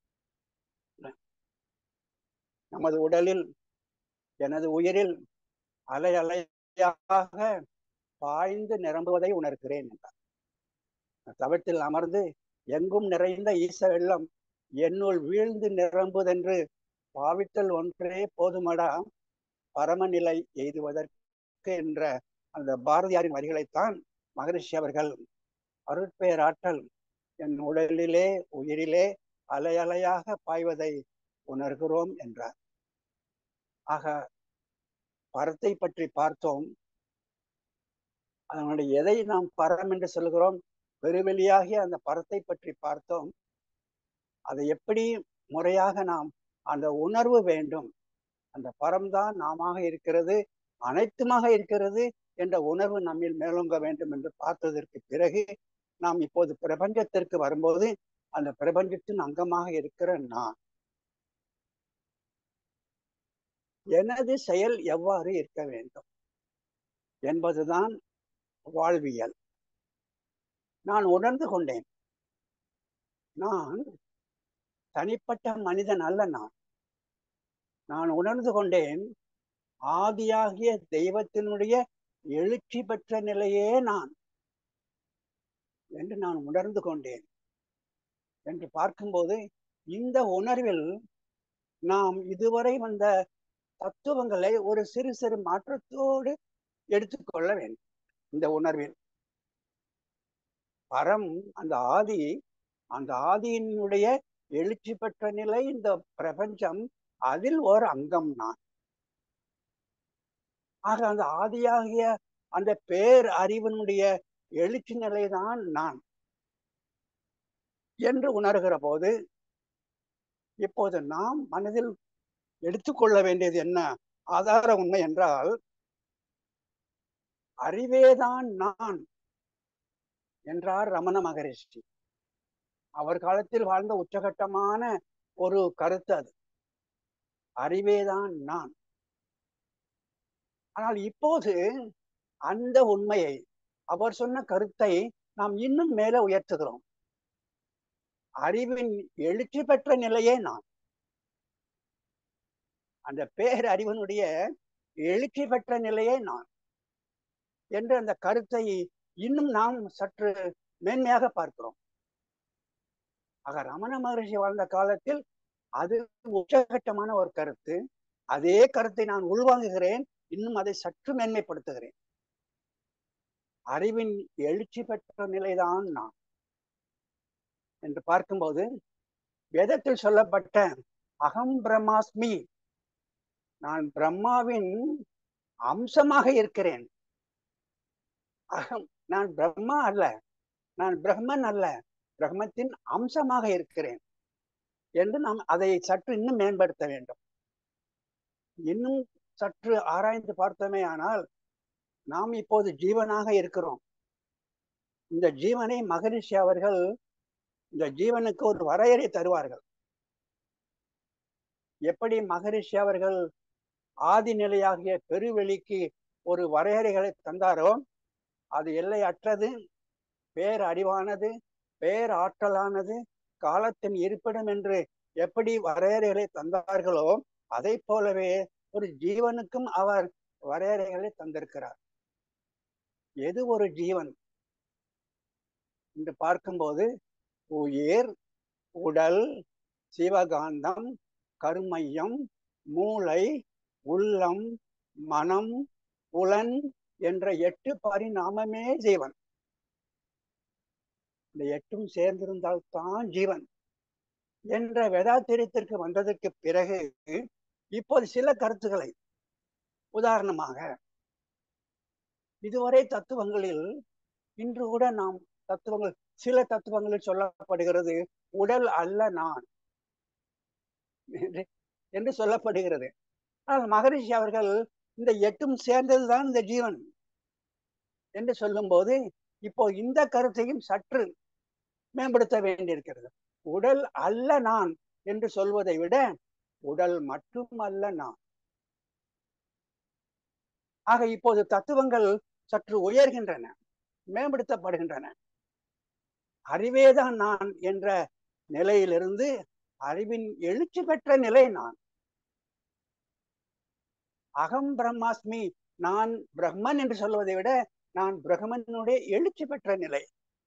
நமது உடலில் எனது உயிரில் அலை அலையாக பாய்ந்து நிரம்புவதை உணர்கிறேன் என்றார் தவத்தில் அமர்ந்து எங்கும் நிறைந்த ஈச வெள்ளம் என்னுள் வீழ்ந்து நிரம்புதென்று பாவித்தல் ஒன்றே போதுமடா பரமநிலை எய்துவதற்கு என்ற அந்த பாரதியாரின் வரிகளைத்தான் மகரிஷி அவர்கள் அருட்பெயராற்றல் என் உடலிலே உயிரிலே அலை அலையாக பாய்வதை உணர்கிறோம் என்றார் ஆக பரத்தை பற்றி பார்த்தோம் அதனுடைய எதை நாம் பரம் என்று சொல்கிறோம் பெருவெளியாகிய அந்த பரத்தை பற்றி பார்த்தோம் அதை எப்படி முறையாக நாம் அந்த உணர்வு வேண்டும் அந்த பரம்தான் நாம இருக்கிறது அனைத்துமாக இருக்கிறது என்ற உணர்வு நம்மில் மேலோங்க வேண்டும் என்று பார்த்ததற்கு பிறகு நாம் இப்போது பிரபஞ்சத்திற்கு வரும்போது அந்த பிரபஞ்சத்தின் அங்கமாக இருக்கிற நான் எனது செயல் எவ்வாறு இருக்க வேண்டும் என்பதுதான் வாழ்வியல் நான் உணர்ந்து கொண்டேன் நான் தனிப்பட்ட மனிதன் அல்ல நான் நான் உணர்ந்து கொண்டேன் ஆதியாகிய தெய்வத்தினுடைய எழுச்சி பெற்ற நிலையே நான் என்று நான் உணர்ந்து கொண்டேன் என்று பார்க்கும்போது இந்த உணர்வில் நாம் இதுவரை வந்த தத்துவங்களை ஒரு சிறு சிறு மாற்றத்தோடு எடுத்துக்கொள்ள வேண்டும் இந்த உணர்வில் பரம் அந்த ஆதி அந்த ஆதியினுடைய எழுச்சி பெற்ற நிலை இந்த பிரபஞ்சம் அதில் ஒரு அங்கம் நான் ஆக அந்த ஆதியாகிய அந்த பேர் அறிவனுடைய எழுச்சி நிலைதான் நான் என்று உணர்கிற போது இப்போது நாம் மனதில் எடுத்துக்கொள்ள வேண்டியது என்ன ஆதார உண்மை என்றால் அறிவேதான் நான் என்றார் ரமண மகரிஷி அவர் காலத்தில் வாழ்ந்த உச்சகட்டமான ஒரு கருத்து அது அறிவேதான் நான் ஆனால் இப்போது அந்த உண்மையை அவர் சொன்ன கருத்தை நாம் இன்னும் மேல உயர்த்துகிறோம் அறிவின் எழுச்சி பெற்ற நிலையே நான் அந்த பேர் அறிவனுடைய எழுச்சி பெற்ற நிலையே நான் என்று அந்த கருத்தை இன்னும் நாம் சற்று மேன்மையாக பார்க்கிறோம் ஆக ரமண மகரிஷி வாழ்ந்த காலத்தில் அது உச்சகட்டமான ஒரு கருத்து அதே கருத்தை நான் உள்வாங்குகிறேன் இன்னும் அதை சற்று மேன்மைப்படுத்துகிறேன் அறிவின் எழுச்சி பெற்ற நிலைதான் நான் என்று பார்க்கும்போது வேதத்தில் சொல்லப்பட்ட அகம் பிரம்மாஸ்மி நான் பிரம்மாவின் அம்சமாக இருக்கிறேன் அகம் நான் பிரம்மா அல்ல நான் பிரம்மன் அல்ல பிரம்மத்தின் அம்சமாக இருக்கிறேன் என்று நாம் அதை சற்று இன்னும் மேம்படுத்த வேண்டும் இன்னும் சற்று ஆராய்ந்து பார்த்தோமே ஆனால் நாம் இப்போது ஜீவனாக இருக்கிறோம் இந்த ஜீவனை மகரிஷி அவர்கள் இந்த ஜீவனுக்கு ஒரு வரையறை தருவார்கள் எப்படி மகரிஷி அவர்கள் ஆதி நிலையாகிய பெருவெளிக்கு ஒரு வரையறைகளை தந்தாரோ அது எல்லை அற்றது பேர் அறிவானது பேர் ஆற்றலானது காலத்தின் இருப்பிடம் என்று எப்படி வரையறைகளை தந்தார்களோ அதை போலவே ஒரு ஜீவனுக்கும் அவர் வரையறைகளை தந்திருக்கிறார் எது ஒரு ஜீவன் என்று பார்க்கும்போது உயிர் உடல் சிவகாந்தம் கருமையம் மூளை உள்ளம் மனம் புலன் என்ற எட்டு பரிணாமமே ஜீவன் இந்த எட்டும் சேர்ந்திருந்தால் தான் ஜீவன் என்ற வேதாத்திரியத்திற்கு வந்ததற்கு பிறகு இப்போது சில கருத்துக்களை உதாரணமாக இதுவரை தத்துவங்களில் இன்று கூட நாம் தத்துவங்கள் சில தத்துவங்களில் சொல்லப்படுகிறது உடல் அல்ல நான் என்று சொல்லப்படுகிறது ஆனால் மகரிஷி அவர்கள் இந்த எட்டும் சேர்ந்ததுதான் இந்த ஜீவன் என்று சொல்லும்போது இப்போ இந்த கருத்தையும் சற்று மேம்படுத்த வேண்டியிருக்கிறது உடல் அல்ல நான் என்று சொல்வதை விட உடல் மட்டும் அல்ல நான் ஆக இப்போது தத்துவங்கள் சற்று உயர்கின்றன மேம்படுத்தப்படுகின்றன அறிவேதான் நான் என்ற நிலையிலிருந்து அறிவின் எழுச்சி பெற்ற நிலை நான் அகம் பிரம்மாஸ்மி நான் பிரம்மன் என்று சொல்வதை விட நான் பிரம்மனுடைய எழுச்சி பெற்ற நிலை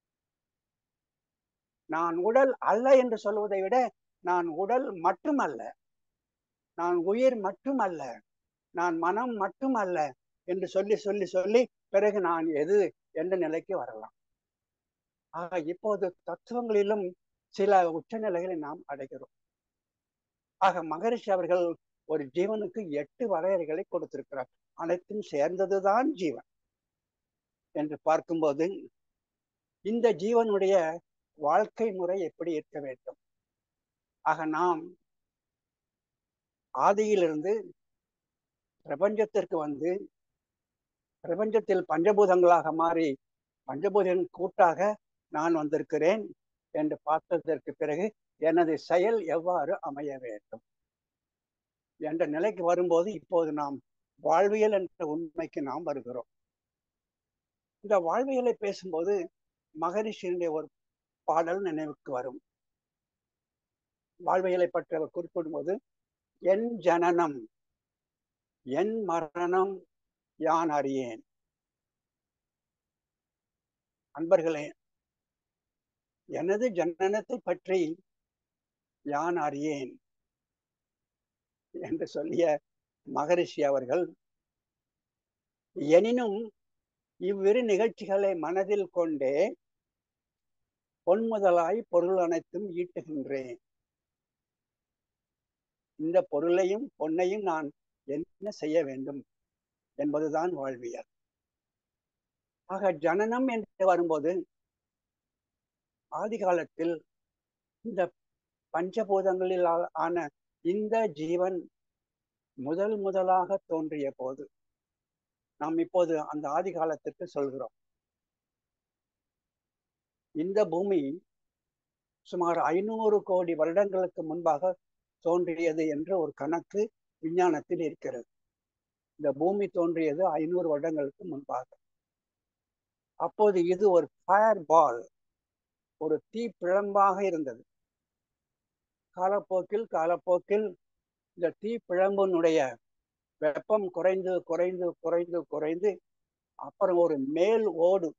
நான் உடல் அல்ல என்று சொல்வதை விட நான் உடல் மட்டுமல்ல நான் உயிர் மட்டுமல்ல நான் மனம் மட்டுமல்ல என்று சொல்லி சொல்லி சொல்லி பிறகு நான் எது என்ற நிலைக்கு வரலாம் ஆக இப்போது தத்துவங்களிலும் சில உச்சநிலைகளை நாம் அடைகிறோம் ஆக மகரிஷி அவர்கள் ஒரு ஜீவனுக்கு எட்டு வரையறைகளை கொடுத்திருக்கிறார் அனைத்தும் சேர்ந்ததுதான் ஜீவன் என்று பார்க்கும்போது இந்த ஜீவனுடைய வாழ்க்கை முறை எப்படி இருக்க வேண்டும் ஆக நாம் ஆதியிலிருந்து பிரபஞ்சத்திற்கு வந்து பிரபஞ்சத்தில் பஞ்சபூதங்களாக மாறி பஞ்சபூதன் கூட்டாக நான் வந்திருக்கிறேன் என்று பார்த்ததற்கு பிறகு எனது செயல் எவ்வாறு அமைய வேண்டும் என்ற நிலைக்கு வரும்போது இப்போது நாம் வாழ்வியல் என்ற உண்மைக்கு நாம் வருகிறோம் இந்த வாழ்வியலை பேசும்போது மகரிஷியினுடைய ஒரு பாடல் நினைவுக்கு வரும் வாழ்வியலை பற்றி அவர் குறிப்பிடும்போது என் ஜனனம் என் மரணம் யான் அறியேன் அன்பர்களே எனது ஜனனத்தை பற்றி யான் அறியேன் என்று சொல்லிய மகரிஷி அவர்கள் எனினும் இவ்விரு நிகழ்ச்சிகளை மனதில் கொண்டே பொன்முதலாய் பொருள் அனைத்தும் ஈட்டுகின்றேன் இந்த பொருளையும் பொன்னையும் நான் என்ன செய்ய வேண்டும் என்பதுதான் வாழ்வியல் ஆக ஜனனம் என்று வரும்போது ஆதி காலத்தில் இந்த பஞ்சபூதங்களில் ஆன இந்த ஜீவன் முதல் முதலாக தோன்றிய போது நாம் இப்போது அந்த ஆதி காலத்திற்கு சொல்கிறோம் இந்த பூமி சுமார் ஐநூறு கோடி வருடங்களுக்கு முன்பாக தோன்றியது என்ற ஒரு கணக்கு விஞ்ஞானத்தில் இருக்கிறது இந்த பூமி தோன்றியது ஐநூறு வருடங்களுக்கு முன்பாக அப்போது இது ஒரு ஃபயர் பால் ஒரு தீ பிழம்பாக இருந்தது காலப்போக்கில் காலப்போக்கில் இந்த தீ பிழம்பினுடைய வெப்பம் குறைந்து குறைந்து குறைந்து குறைந்து அப்புறம் ஒரு மேல் ஓடு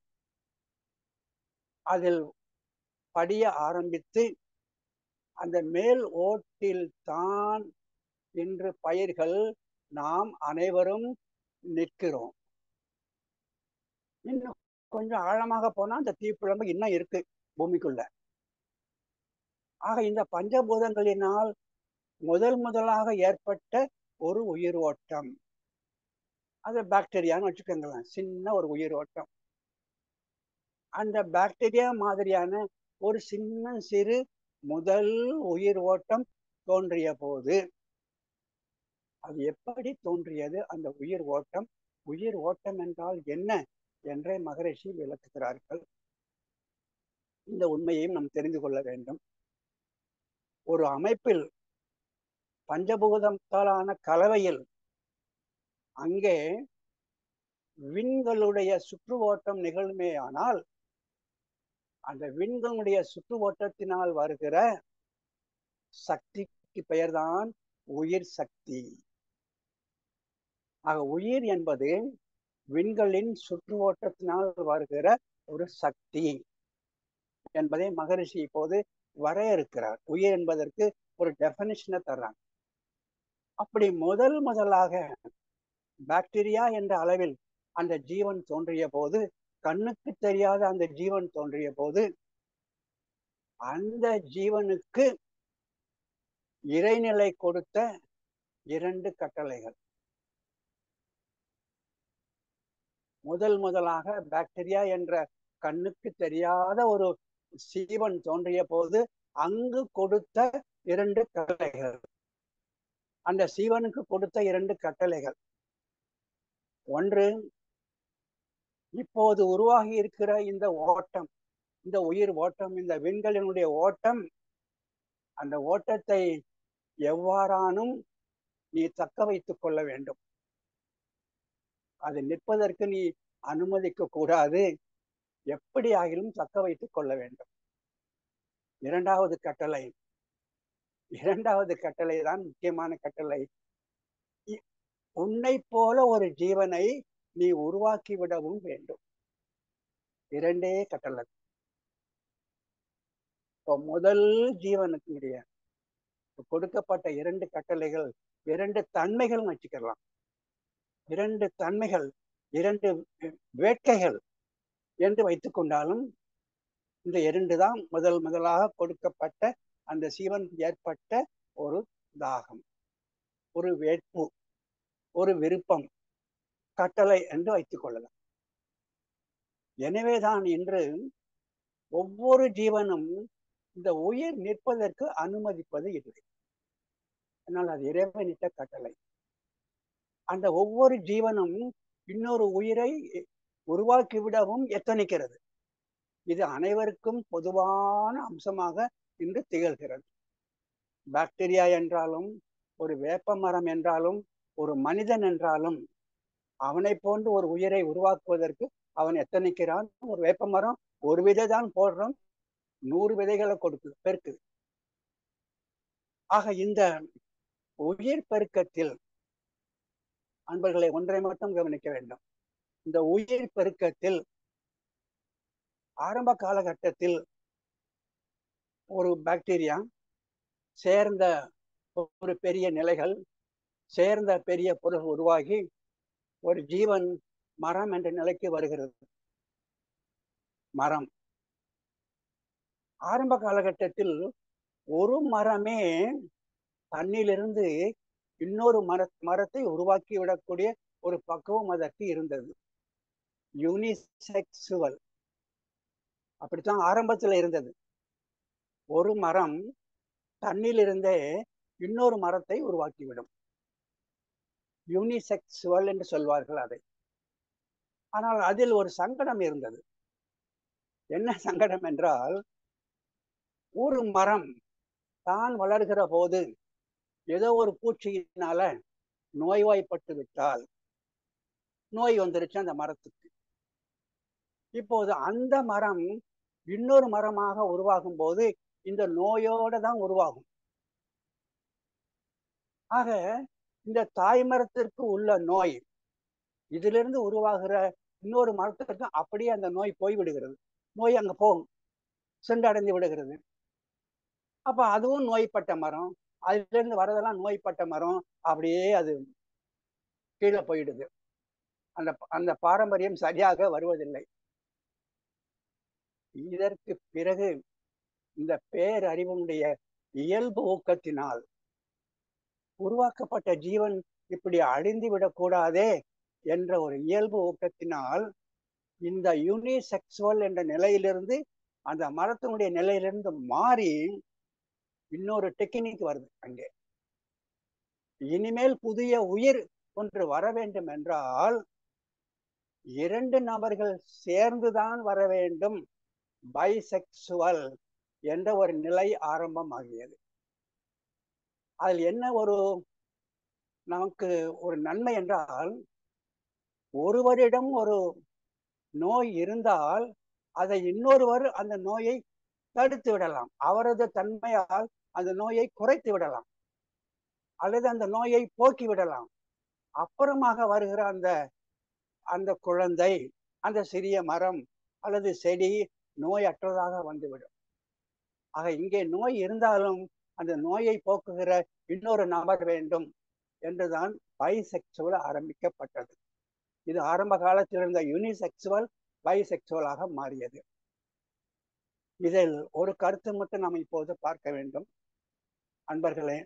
அதில் படிய ஆரம்பித்து அந்த மேல் ஓட்டில் தான் இன்று பயிர்கள் நாம் அனைவரும் நிற்கிறோம் இன்னும் கொஞ்சம் ஆழமாக போனா அந்த தீப்பிழம்பு இன்னும் இருக்கு பூமிக்குள்ள ஆக இந்த பஞ்சபூதங்களினால் முதல் முதலாக ஏற்பட்ட ஒரு உயிர் ஓட்டம் அது பாக்டீரியான்னு வச்சுக்கோங்களேன் சின்ன ஒரு உயிர் ஓட்டம் அந்த பாக்டீரியா மாதிரியான ஒரு சின்ன சிறு முதல் உயிர் ஓட்டம் தோன்றிய போது அது எப்படி தோன்றியது அந்த உயிர் ஓட்டம் உயிர் ஓட்டம் என்றால் என்ன என்றே மகரிஷி விளக்குகிறார்கள் இந்த உண்மையையும் நாம் தெரிந்து கொள்ள வேண்டும் ஒரு அமைப்பில் பஞ்சபூதத்தாலான கலவையில் அங்கே விண்களுடைய சுற்று ஓட்டம் நிகழுமே ஆனால் அந்த விண்களுடைய சுற்று ஓட்டத்தினால் வருகிற சக்திக்கு பெயர்தான் உயிர் சக்தி ஆக உயிர் என்பது விண்களின் சுற்று ஓட்டத்தினால் வருகிற ஒரு சக்தி என்பதை மகரிஷி இப்போது வரையறுக்கிறார் உயிர் என்பதற்கு ஒரு டெபனிஷனை தர்றாங்க அப்படி முதல் முதலாக பாக்டீரியா என்ற அளவில் அந்த ஜீவன் தோன்றிய போது கண்ணுக்கு தெரியாத அந்த ஜீவன் தோன்றிய போது அந்த ஜீவனுக்கு இறைநிலை கொடுத்த இரண்டு கட்டளைகள் முதல் முதலாக பாக்டீரியா என்ற கண்ணுக்கு தெரியாத ஒரு சீவன் தோன்றிய போது அங்கு கொடுத்த இரண்டு கட்டளைகள் அந்த சீவனுக்கு கொடுத்த இரண்டு கட்டளைகள் ஒன்று இப்போது உருவாகி இருக்கிற இந்த ஓட்டம் இந்த உயிர் ஓட்டம் இந்த விண்களினுடைய ஓட்டம் அந்த ஓட்டத்தை எவ்வாறானும் நீ தக்க வைத்துக் கொள்ள வேண்டும் அது நிற்பதற்கு நீ அனுமதிக்க கூடாது எப்படி ஆகிலும் தக்க வைத்துக் கொள்ள வேண்டும் இரண்டாவது கட்டளை இரண்டாவது கட்டளை தான் முக்கியமான கட்டளை உன்னை போல ஒரு ஜீவனை நீ உருவாக்கி விடவும் வேண்டும் இரண்டே கட்டளை இப்போ முதல் ஜீவனுக்குடைய கொடுக்கப்பட்ட இரண்டு கட்டளைகள் இரண்டு தன்மைகள் வச்சுக்கலாம் இரண்டு தன்மைகள் இரண்டு வேட்கைகள் என்று வைத்துக் கொண்டாலும் இந்த இரண்டு தான் முதல் முதலாக கொடுக்கப்பட்ட அந்த சீவன் ஏற்பட்ட ஒரு தாகம் ஒரு வேட்பு ஒரு விருப்பம் கட்டளை என்று வைத்துக் கொள்ளலாம் எனவேதான் இன்று ஒவ்வொரு ஜீவனும் இந்த உயிர் நிற்பதற்கு அனுமதிப்பது இல்லை ஆனால் அது இறைவனிட்ட கட்டளை அந்த ஒவ்வொரு ஜீவனும் இன்னொரு உயிரை உருவாக்கிவிடவும் எத்தனிக்கிறது இது அனைவருக்கும் பொதுவான அம்சமாக இன்று திகழ்கிறது பாக்டீரியா என்றாலும் ஒரு வேப்ப மரம் என்றாலும் ஒரு மனிதன் என்றாலும் அவனை போன்று ஒரு உயிரை உருவாக்குவதற்கு அவன் எத்தனிக்கிறான் ஒரு வேப்ப மரம் ஒரு விதை தான் போடுறோம் நூறு விதைகளை கொடுக்குது பெருக்குது ஆக இந்த உயிர் பெருக்கத்தில் அன்பர்களை ஒன்றை மட்டும் கவனிக்க வேண்டும் இந்த உயிர் பெருக்கத்தில் ஆரம்ப காலகட்டத்தில் ஒரு பாக்டீரியா சேர்ந்த ஒரு பெரிய நிலைகள் சேர்ந்த பெரிய பொருள் உருவாகி ஒரு ஜீவன் மரம் என்ற நிலைக்கு வருகிறது மரம் ஆரம்ப காலகட்டத்தில் ஒரு மரமே தண்ணிலிருந்து இன்னொரு மர மரத்தை உருவாக்கி விடக்கூடிய ஒரு பக்குவம் அதற்கு இருந்தது யூனிசெக்சுவல் அப்படித்தான் ஆரம்பத்துல இருந்தது ஒரு மரம் தண்ணிலிருந்தே இன்னொரு மரத்தை உருவாக்கிவிடும் யூனிசெக்சுவல் என்று சொல்வார்கள் அதை ஆனால் அதில் ஒரு சங்கடம் இருந்தது என்ன சங்கடம் என்றால் ஒரு மரம் தான் வளர்கிற போது ஏதோ ஒரு பூச்சியினால நோய்வாய்ப்பட்டு விட்டால் நோய் வந்துருச்சு அந்த மரத்துக்கு இப்போது அந்த மரம் இன்னொரு மரமாக உருவாகும் போது இந்த நோயோட தான் உருவாகும் ஆக இந்த தாய் மரத்திற்கு உள்ள நோய் இதிலிருந்து உருவாகிற இன்னொரு மரத்திற்கு அப்படியே அந்த நோய் போய்விடுகிறது நோய் அங்க போகும் சென்றடைந்து விடுகிறது அப்ப அதுவும் நோய்பட்ட மரம் அதுல இருந்து வரதெல்லாம் நோய்பட்ட மரம் அப்படியே அது கீழே போயிடுது அந்த அந்த பாரம்பரியம் சரியாக வருவதில்லை இதற்கு பிறகு இந்த பேரறிவனுடைய இயல்பு ஊக்கத்தினால் உருவாக்கப்பட்ட ஜீவன் இப்படி அழிந்து விடக்கூடாதே என்ற ஒரு இயல்பு ஊக்கத்தினால் இந்த யூனிசெக்சுவல் என்ற நிலையிலிருந்து அந்த மரத்தினுடைய நிலையிலிருந்து மாறி இன்னொரு டெக்னிக் வருது அங்கே இனிமேல் புதிய உயிர் ஒன்று வர வேண்டும் என்றால் இரண்டு நபர்கள் சேர்ந்துதான் வர வேண்டும் பைசெக்சுவல் என்ற ஒரு நிலை ஆரம்பமாகியது அதில் என்ன ஒரு நமக்கு ஒரு நன்மை என்றால் ஒருவரிடம் ஒரு நோய் இருந்தால் அதை இன்னொருவர் அந்த நோயை தடுத்து விடலாம் அவரது தன்மையால் அந்த நோயை குறைத்து விடலாம் அல்லது அந்த நோயை போக்கி விடலாம் அப்புறமாக வருகிற அந்த அந்த குழந்தை அந்த சிறிய மரம் அல்லது செடி நோயற்றதாக வந்துவிடும் ஆக இங்கே நோய் இருந்தாலும் அந்த நோயை போக்குகிற இன்னொரு நபர் வேண்டும் என்றுதான் பைசெக்சுவல் ஆரம்பிக்கப்பட்டது இது ஆரம்ப காலத்தில் இருந்த யூனிசெக்சுவல் பைசெக்சுவலாக மாறியது இதில் ஒரு கருத்து மட்டும் நாம் இப்போது பார்க்க வேண்டும் அன்பர்களே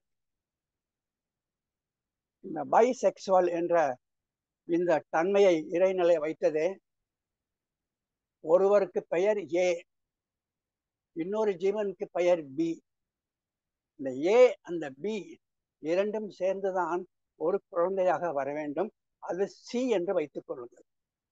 இந்த பைசெக்சுவல் என்ற இந்த தன்மையை இறைநிலை வைத்ததே ஒருவருக்கு பெயர் ஏ இன்னொரு ஜீவனுக்கு பெயர் பி இந்த ஏ அந்த பி இரண்டும் சேர்ந்துதான் ஒரு குழந்தையாக வர வேண்டும் அது சி என்று வைத்துக் கொள்ளுங்கள்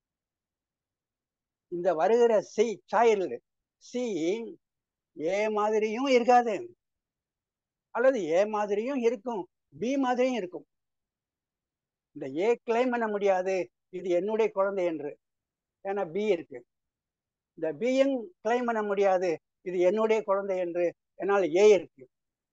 இந்த வருகிற சி சைல்டு சி ஏ மாதிரியும் இருக்காது அல்லது ஏ மாதிரியும் இருக்கும் பி மாதிரியும் இருக்கும் இந்த ஏ கிளைம் பண்ண முடியாது இது என்னுடைய குழந்தை என்று ஏன்னா பி இருக்கு இந்த பியும் கிளைம் பண்ண முடியாது இது என்னுடைய குழந்தை என்று என்னால் ஏ இருக்கு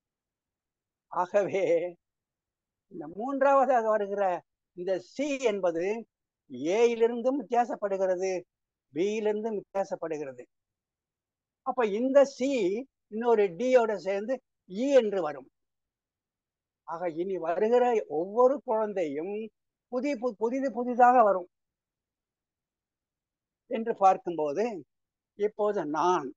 ஆகவே இந்த மூன்றாவதாக வருகிற இந்த சி என்பது ஏயிலிருந்தும் வித்தியாசப்படுகிறது பியிலிருந்தும் வித்தியாசப்படுகிறது அப்ப இந்த சி இன்னொரு டியோட சேர்ந்து இ என்று வரும் ஆக இனி வருகிற ஒவ்வொரு குழந்தையும் புதிய புதிது புதிதாக வரும் என்று பார்க்கும்போது இப்போது நான்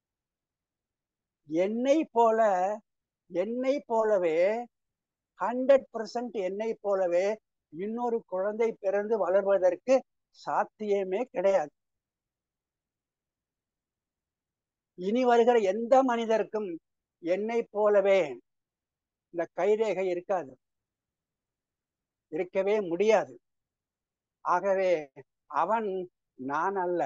என்னை போல என்னை போலவே ஹண்ட்ரட் பர்சன்ட் என்னை போலவே இன்னொரு குழந்தை பிறந்து வளர்வதற்கு சாத்தியமே கிடையாது இனி வருகிற எந்த மனிதருக்கும் என்னை போலவே இந்த கைரேகை இருக்காது இருக்கவே முடியாது ஆகவே அவன் நான் அல்ல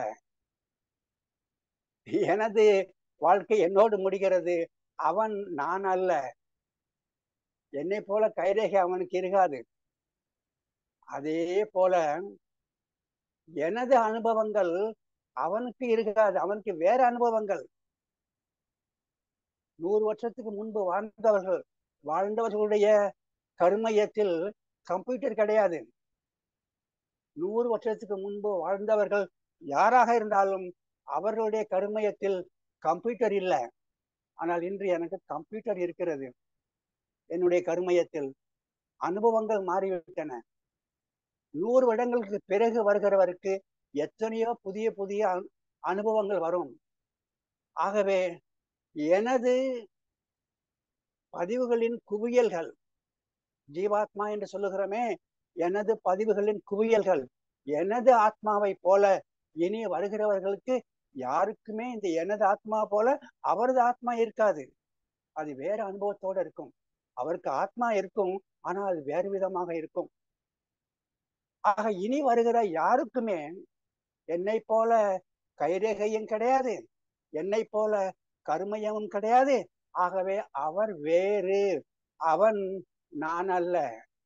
எனது வாழ்க்கை என்னோடு முடிகிறது அவன் நான் அல்ல என்னை போல கைரேகை அவனுக்கு இருக்காது அதே போல எனது அனுபவங்கள் அவனுக்கு இருக்காது அவனுக்கு வேற அனுபவங்கள் நூறு வருஷத்துக்கு முன்பு வாழ்ந்தவர்கள் வாழ்ந்தவர்களுடைய கருமையத்தில் கம்ப்யூட்டர் கிடையாது நூறு வருஷத்துக்கு முன்பு வாழ்ந்தவர்கள் யாராக இருந்தாலும் அவர்களுடைய கருமையத்தில் கம்ப்யூட்டர் இல்லை ஆனால் இன்று எனக்கு கம்ப்யூட்டர் இருக்கிறது என்னுடைய கருமையத்தில் அனுபவங்கள் மாறிவிட்டன நூறு வருடங்களுக்கு பிறகு வருகிறவருக்கு எத்தனையோ புதிய புதிய அனுபவங்கள் வரும் ஆகவே எனது பதிவுகளின் குவியல்கள் ஜீவாத்மா என்று சொல்லுகிறோமே எனது பதிவுகளின் குவியல்கள் எனது ஆத்மாவை போல இனி வருகிறவர்களுக்கு யாருக்குமே இந்த எனது ஆத்மா போல அவரது ஆத்மா இருக்காது அது வேற அனுபவத்தோட இருக்கும் அவருக்கு ஆத்மா இருக்கும் ஆனால் அது வேறு விதமாக இருக்கும் ஆக இனி வருகிற யாருக்குமே என்னை போல கைரேகையும் கிடையாது என்னை போல கருமையமும் கிடையாது ஆகவே அவர் வேறு அவன் நான் அல்ல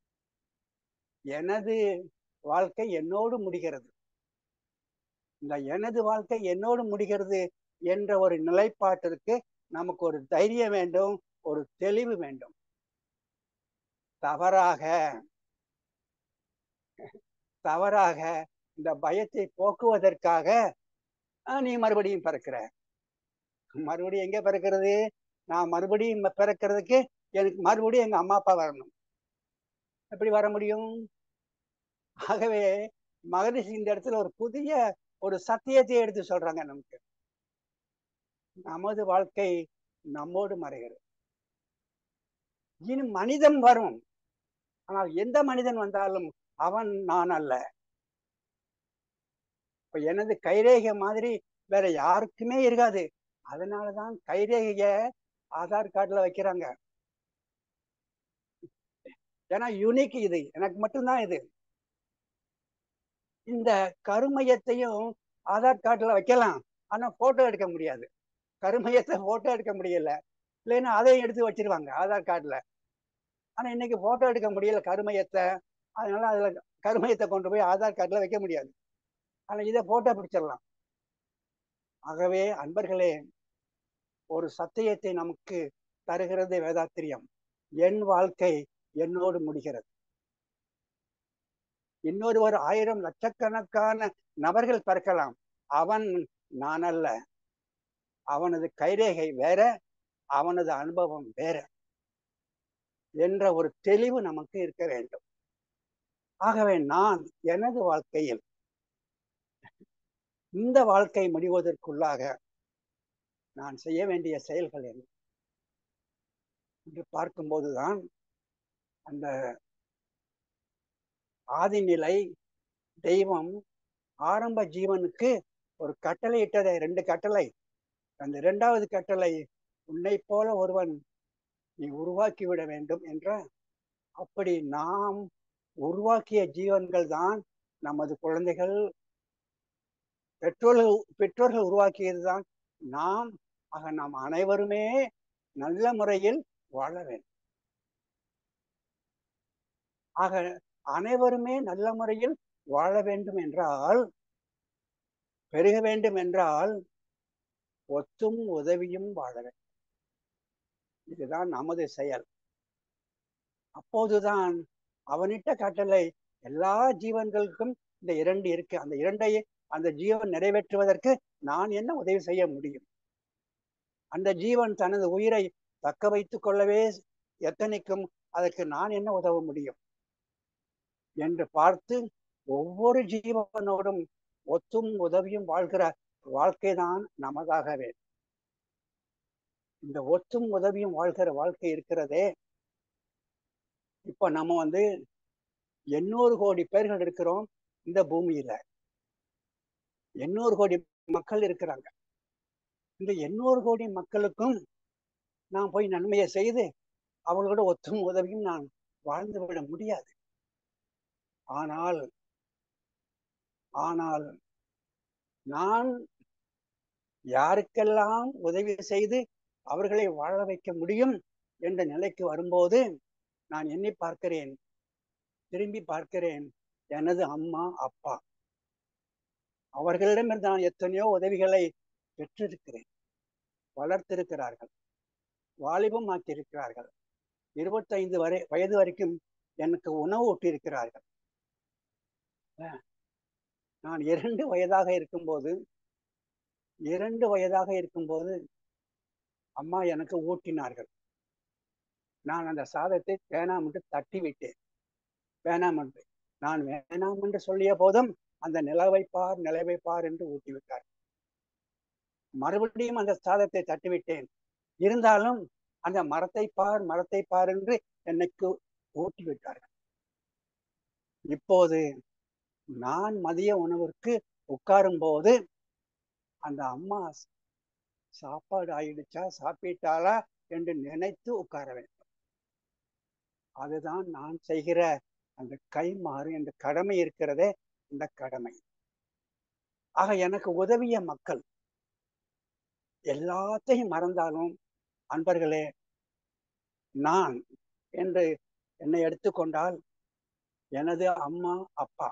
எனது வாழ்க்கை என்னோடு முடிகிறது இந்த எனது வாழ்க்கை என்னோடு முடிகிறது என்ற ஒரு நிலைப்பாட்டிற்கு நமக்கு ஒரு தைரியம் வேண்டும் ஒரு தெளிவு வேண்டும் தவறாக தவறாக இந்த பயத்தை போக்குவதற்காக நீ மறுபடியும் பிறக்கிற மறுபடியும் எங்க பிறக்கிறது நான் மறுபடியும் பிறக்கிறதுக்கு எனக்கு மறுபடியும் எங்க அம்மா அப்பா வரணும் எப்படி வர முடியும் ஆகவே மகரிஷி இந்த இடத்துல ஒரு புதிய ஒரு சத்தியத்தை எடுத்து சொல்றாங்க நமக்கு நமது வாழ்க்கை நம்மோடு மறைகிறது இனி மனிதன் வரும் ஆனால் எந்த மனிதன் வந்தாலும் அவன் நான் அல்ல இப்ப எனது கைரேகை மாதிரி வேற யாருக்குமே இருக்காது அதனாலதான் கைரேகைய ஆதார் கார்டுல வைக்கிறாங்க ஏன்னா யூனிக் இது எனக்கு மட்டும்தான் இது இந்த கருமையத்தையும் ஆதார் கார்டுல வைக்கலாம் ஆனா போட்டோ எடுக்க முடியாது கருமையத்தை போட்டோ எடுக்க முடியல இல்லைன்னா அதையும் எடுத்து வச்சிருவாங்க ஆதார் கார்டுல ஆனா இன்னைக்கு போட்டோ எடுக்க முடியல கருமையத்தை அதனால அதுல கருமையத்தை கொண்டு போய் ஆதார் கார்டுல வைக்க முடியாது ஆனா இதை போட்டோ பிடிச்சிடலாம் ஆகவே அன்பர்களே ஒரு சத்தியத்தை நமக்கு தருகிறது வேதாத்திரியம் என் வாழ்க்கை என்னோடு முடிகிறது இன்னொருவர் ஆயிரம் லட்சக்கணக்கான நபர்கள் பிறக்கலாம் அவன் நான் அல்ல அவனது கைரேகை வேற அவனது அனுபவம் வேற என்ற ஒரு தெளிவு நமக்கு இருக்க வேண்டும் ஆகவே நான் எனது வாழ்க்கையில் இந்த வாழ்க்கை முடிவதற்குள்ளாக நான் செய்ய வேண்டிய செயல்கள் என்ன என்று பார்க்கும்போதுதான் அந்த ஆதிநிலை தெய்வம் ஆரம்ப ஜீவனுக்கு ஒரு கட்டளை இட்டதை ரெண்டு கட்டளை அந்த இரண்டாவது கட்டளை உன்னை போல ஒருவன் நீ உருவாக்கி விட வேண்டும் என்ற அப்படி நாம் உருவாக்கிய ஜீவன்கள் தான் நமது குழந்தைகள் பெற்றோர்கள் பெற்றோர்கள் உருவாக்கியது தான் நாம் ஆக நாம் அனைவருமே நல்ல முறையில் வாழ வேண்டும் ஆக அனைவருமே நல்ல முறையில் வாழ வேண்டும் என்றால் பெருக வேண்டும் என்றால் ஒத்தும் உதவியும் வாழ வேண்டும் இதுதான் நமது செயல் அப்போதுதான் அவனிட்ட கட்டளை எல்லா ஜீவன்களுக்கும் இந்த இரண்டு இருக்கு அந்த இரண்டை அந்த ஜீவன் நிறைவேற்றுவதற்கு நான் என்ன உதவி செய்ய முடியும் அந்த ஜீவன் தனது உயிரை தக்க வைத்துக் கொள்ளவே எத்தனைக்கும் அதற்கு நான் என்ன உதவ முடியும் என்று பார்த்து ஒவ்வொரு ஜீவனோடும் ஒத்தும் உதவியும் வாழ்கிற வாழ்க்கைதான் நமதாக வேண்டும் இந்த ஒத்தும் உதவியும் வாழ்கிற வாழ்க்கை இருக்கிறதே இப்ப நம்ம வந்து எண்ணூறு கோடி பேர்கள் இருக்கிறோம் இந்த பூமியில எண்ணூறு கோடி மக்கள் இருக்கிறாங்க இந்த எண்ணூறு கோடி மக்களுக்கும் நான் போய் நன்மையை செய்து அவர்களோட ஒத்தும் உதவியும் நான் வாழ்ந்து விட முடியாது ஆனால் ஆனால் நான் யாருக்கெல்லாம் உதவி செய்து அவர்களை வாழ வைக்க முடியும் என்ற நிலைக்கு வரும்போது நான் எண்ணி பார்க்கிறேன் திரும்பி பார்க்கிறேன் எனது அம்மா அப்பா அவர்களிடமிருந்து நான் எத்தனையோ உதவிகளை பெற்றிருக்கிறேன் வளர்த்திருக்கிறார்கள் வாலிபம் ஆக்கியிருக்கிறார்கள் இருபத்தைந்து வரை வயது வரைக்கும் எனக்கு உணவு ஊட்டியிருக்கிறார்கள் நான் இரண்டு வயதாக இருக்கும்போது இரண்டு வயதாக இருக்கும்போது அம்மா எனக்கு ஊட்டினார்கள் நான் அந்த சாதத்தை வேணாம் என்று தட்டி விட்டேன் வேணாம் என்று நான் வேணாம் என்று சொல்லிய போதும் அந்த நிலவை பார் நிலவை பார் என்று ஊட்டி விட்டார் மறுபடியும் அந்த சாதத்தை தட்டிவிட்டேன் இருந்தாலும் அந்த மரத்தை பார் மரத்தை பார் என்று எனக்கு ஊட்டி விட்டார்கள் இப்போது நான் மதிய உணவிற்கு உட்காரும் போது அந்த அம்மா சாப்பாடு ஆயிடுச்சா சாப்பிட்டாளா என்று நினைத்து உட்கார வேண்டும் அதுதான் நான் செய்கிற அந்த கைமாறு என்ற கடமை இருக்கிறதே இந்த கடமை ஆக எனக்கு உதவிய மக்கள் எல்லாத்தையும் மறந்தாலும் அன்பர்களே நான் என்று என்னை எடுத்துக்கொண்டால் எனது அம்மா அப்பா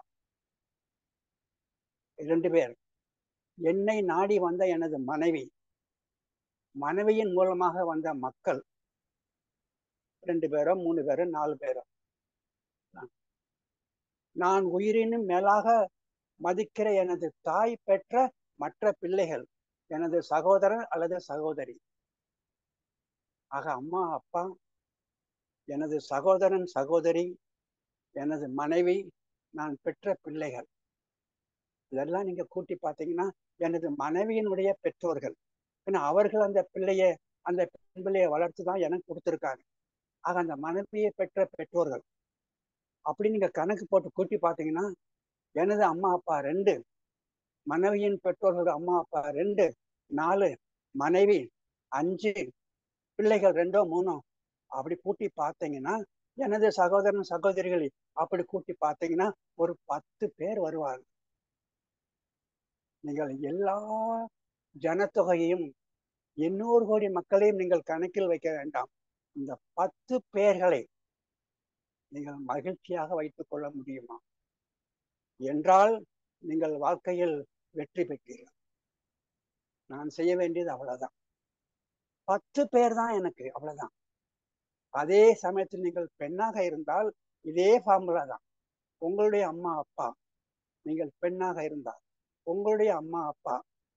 இரண்டு பேர் என்னை நாடி வந்த எனது மனைவி மனைவியின் மூலமாக வந்த மக்கள் ரெண்டு பேரோ மூணு பேரோ நாலு பேரோ நான் உயிரினும் மேலாக மதிக்கிற எனது தாய் பெற்ற மற்ற பிள்ளைகள் எனது சகோதரன் அல்லது சகோதரி ஆக அம்மா அப்பா எனது சகோதரன் சகோதரி எனது மனைவி நான் பெற்ற பிள்ளைகள் இதெல்லாம் நீங்க கூட்டி பார்த்தீங்கன்னா எனது மனைவியினுடைய பெற்றோர்கள் ஏன்னா அவர்கள் அந்த பிள்ளைய அந்த பெண் பிள்ளையை வளர்த்து தான் எனக்கு கொடுத்துருக்காங்க ஆக அந்த மனைவியை பெற்ற பெற்றோர்கள் அப்படி நீங்க கணக்கு போட்டு கூட்டி பார்த்தீங்கன்னா எனது அம்மா அப்பா ரெண்டு மனைவியின் பெற்றோர்களோட அம்மா அப்பா ரெண்டு நாலு மனைவி அஞ்சு பிள்ளைகள் ரெண்டோ மூணோ அப்படி கூட்டி பார்த்தீங்கன்னா எனது சகோதரன் சகோதரிகள் அப்படி கூட்டி பார்த்தீங்கன்னா ஒரு பத்து பேர் வருவாங்க நீங்கள் எல்லா ஜனத்தொகையையும் எண்ணூறு கோடி மக்களையும் நீங்கள் கணக்கில் வைக்க வேண்டாம் இந்த பத்து பேர்களை நீங்கள் மகிழ்ச்சியாக வைத்துக் கொள்ள முடியுமா என்றால் நீங்கள் வாழ்க்கையில் வெற்றி பெற்றீர்கள் நான் செய்ய வேண்டியது அவ்வளவுதான் பத்து பேர் தான் எனக்கு அவ்வளவுதான் அதே சமயத்தில் நீங்கள் பெண்ணாக இருந்தால் இதே ஃபார்முலா தான் உங்களுடைய அம்மா அப்பா நீங்கள் பெண்ணாக இருந்தால் உங்களுடைய அம்மா அப்பா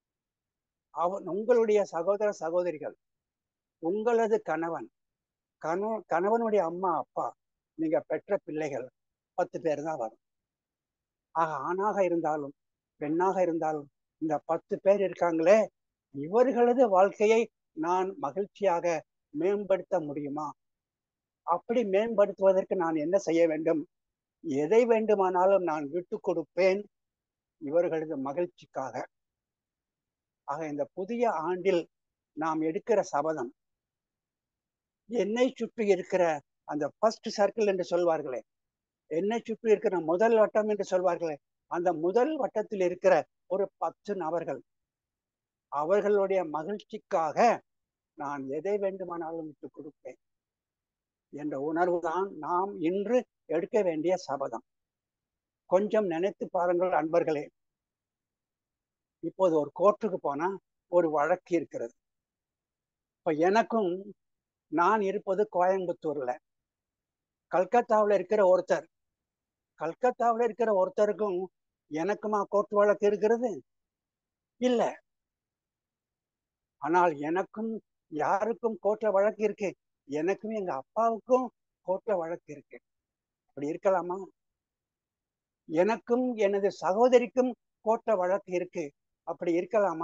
அவன் உங்களுடைய சகோதர சகோதரிகள் உங்களது கணவன் கணவ கணவனுடைய அம்மா அப்பா நீங்க பெற்ற பிள்ளைகள் பத்து பேர் தான் வரும் ஆக ஆணாக இருந்தாலும் பெண்ணாக இருந்தாலும் இந்த பத்து பேர் இருக்காங்களே இவர்களது வாழ்க்கையை நான் மகிழ்ச்சியாக மேம்படுத்த முடியுமா அப்படி மேம்படுத்துவதற்கு நான் என்ன செய்ய வேண்டும் எதை வேண்டுமானாலும் நான் விட்டு கொடுப்பேன் இவர்களது மகிழ்ச்சிக்காக ஆக இந்த புதிய ஆண்டில் நாம் எடுக்கிற சபதம் என்னை சுற்றி இருக்கிற அந்த ஃபர்ஸ்ட் சர்க்கிள் என்று சொல்வார்களே என்னை சுற்றி இருக்கிற முதல் வட்டம் என்று சொல்வார்களே அந்த முதல் வட்டத்தில் இருக்கிற ஒரு பத்து நபர்கள் அவர்களுடைய மகிழ்ச்சிக்காக நான் எதை வேண்டுமானாலும் விட்டு கொடுப்பேன் என்ற உணர்வு தான் நாம் இன்று எடுக்க வேண்டிய சபதம் கொஞ்சம் நினைத்து பாருங்கள் அன்பர்களே இப்போது ஒரு கோர்ட்டுக்கு போனா ஒரு வழக்கு இருக்கிறது இப்ப எனக்கும் நான் இருப்பது கோயம்புத்தூர்ல கல்கத்தாவில் இருக்கிற ஒருத்தர் கல்கத்தாவில் இருக்கிற ஒருத்தருக்கும் எனக்குமா கோர்ட் வழக்கு இருக்கிறது இல்ல ஆனால் எனக்கும் யாருக்கும் கோர்ட்ல வழக்கு இருக்கு எனக்கும் எங்க அப்பாவுக்கும் கோர்ட்ல வழக்கு இருக்கு அப்படி இருக்கலாமா எனக்கும் எனது சகோதரிக்கும் கோர்ட்ல வழக்கு இருக்கு அப்படி இருக்கலாமா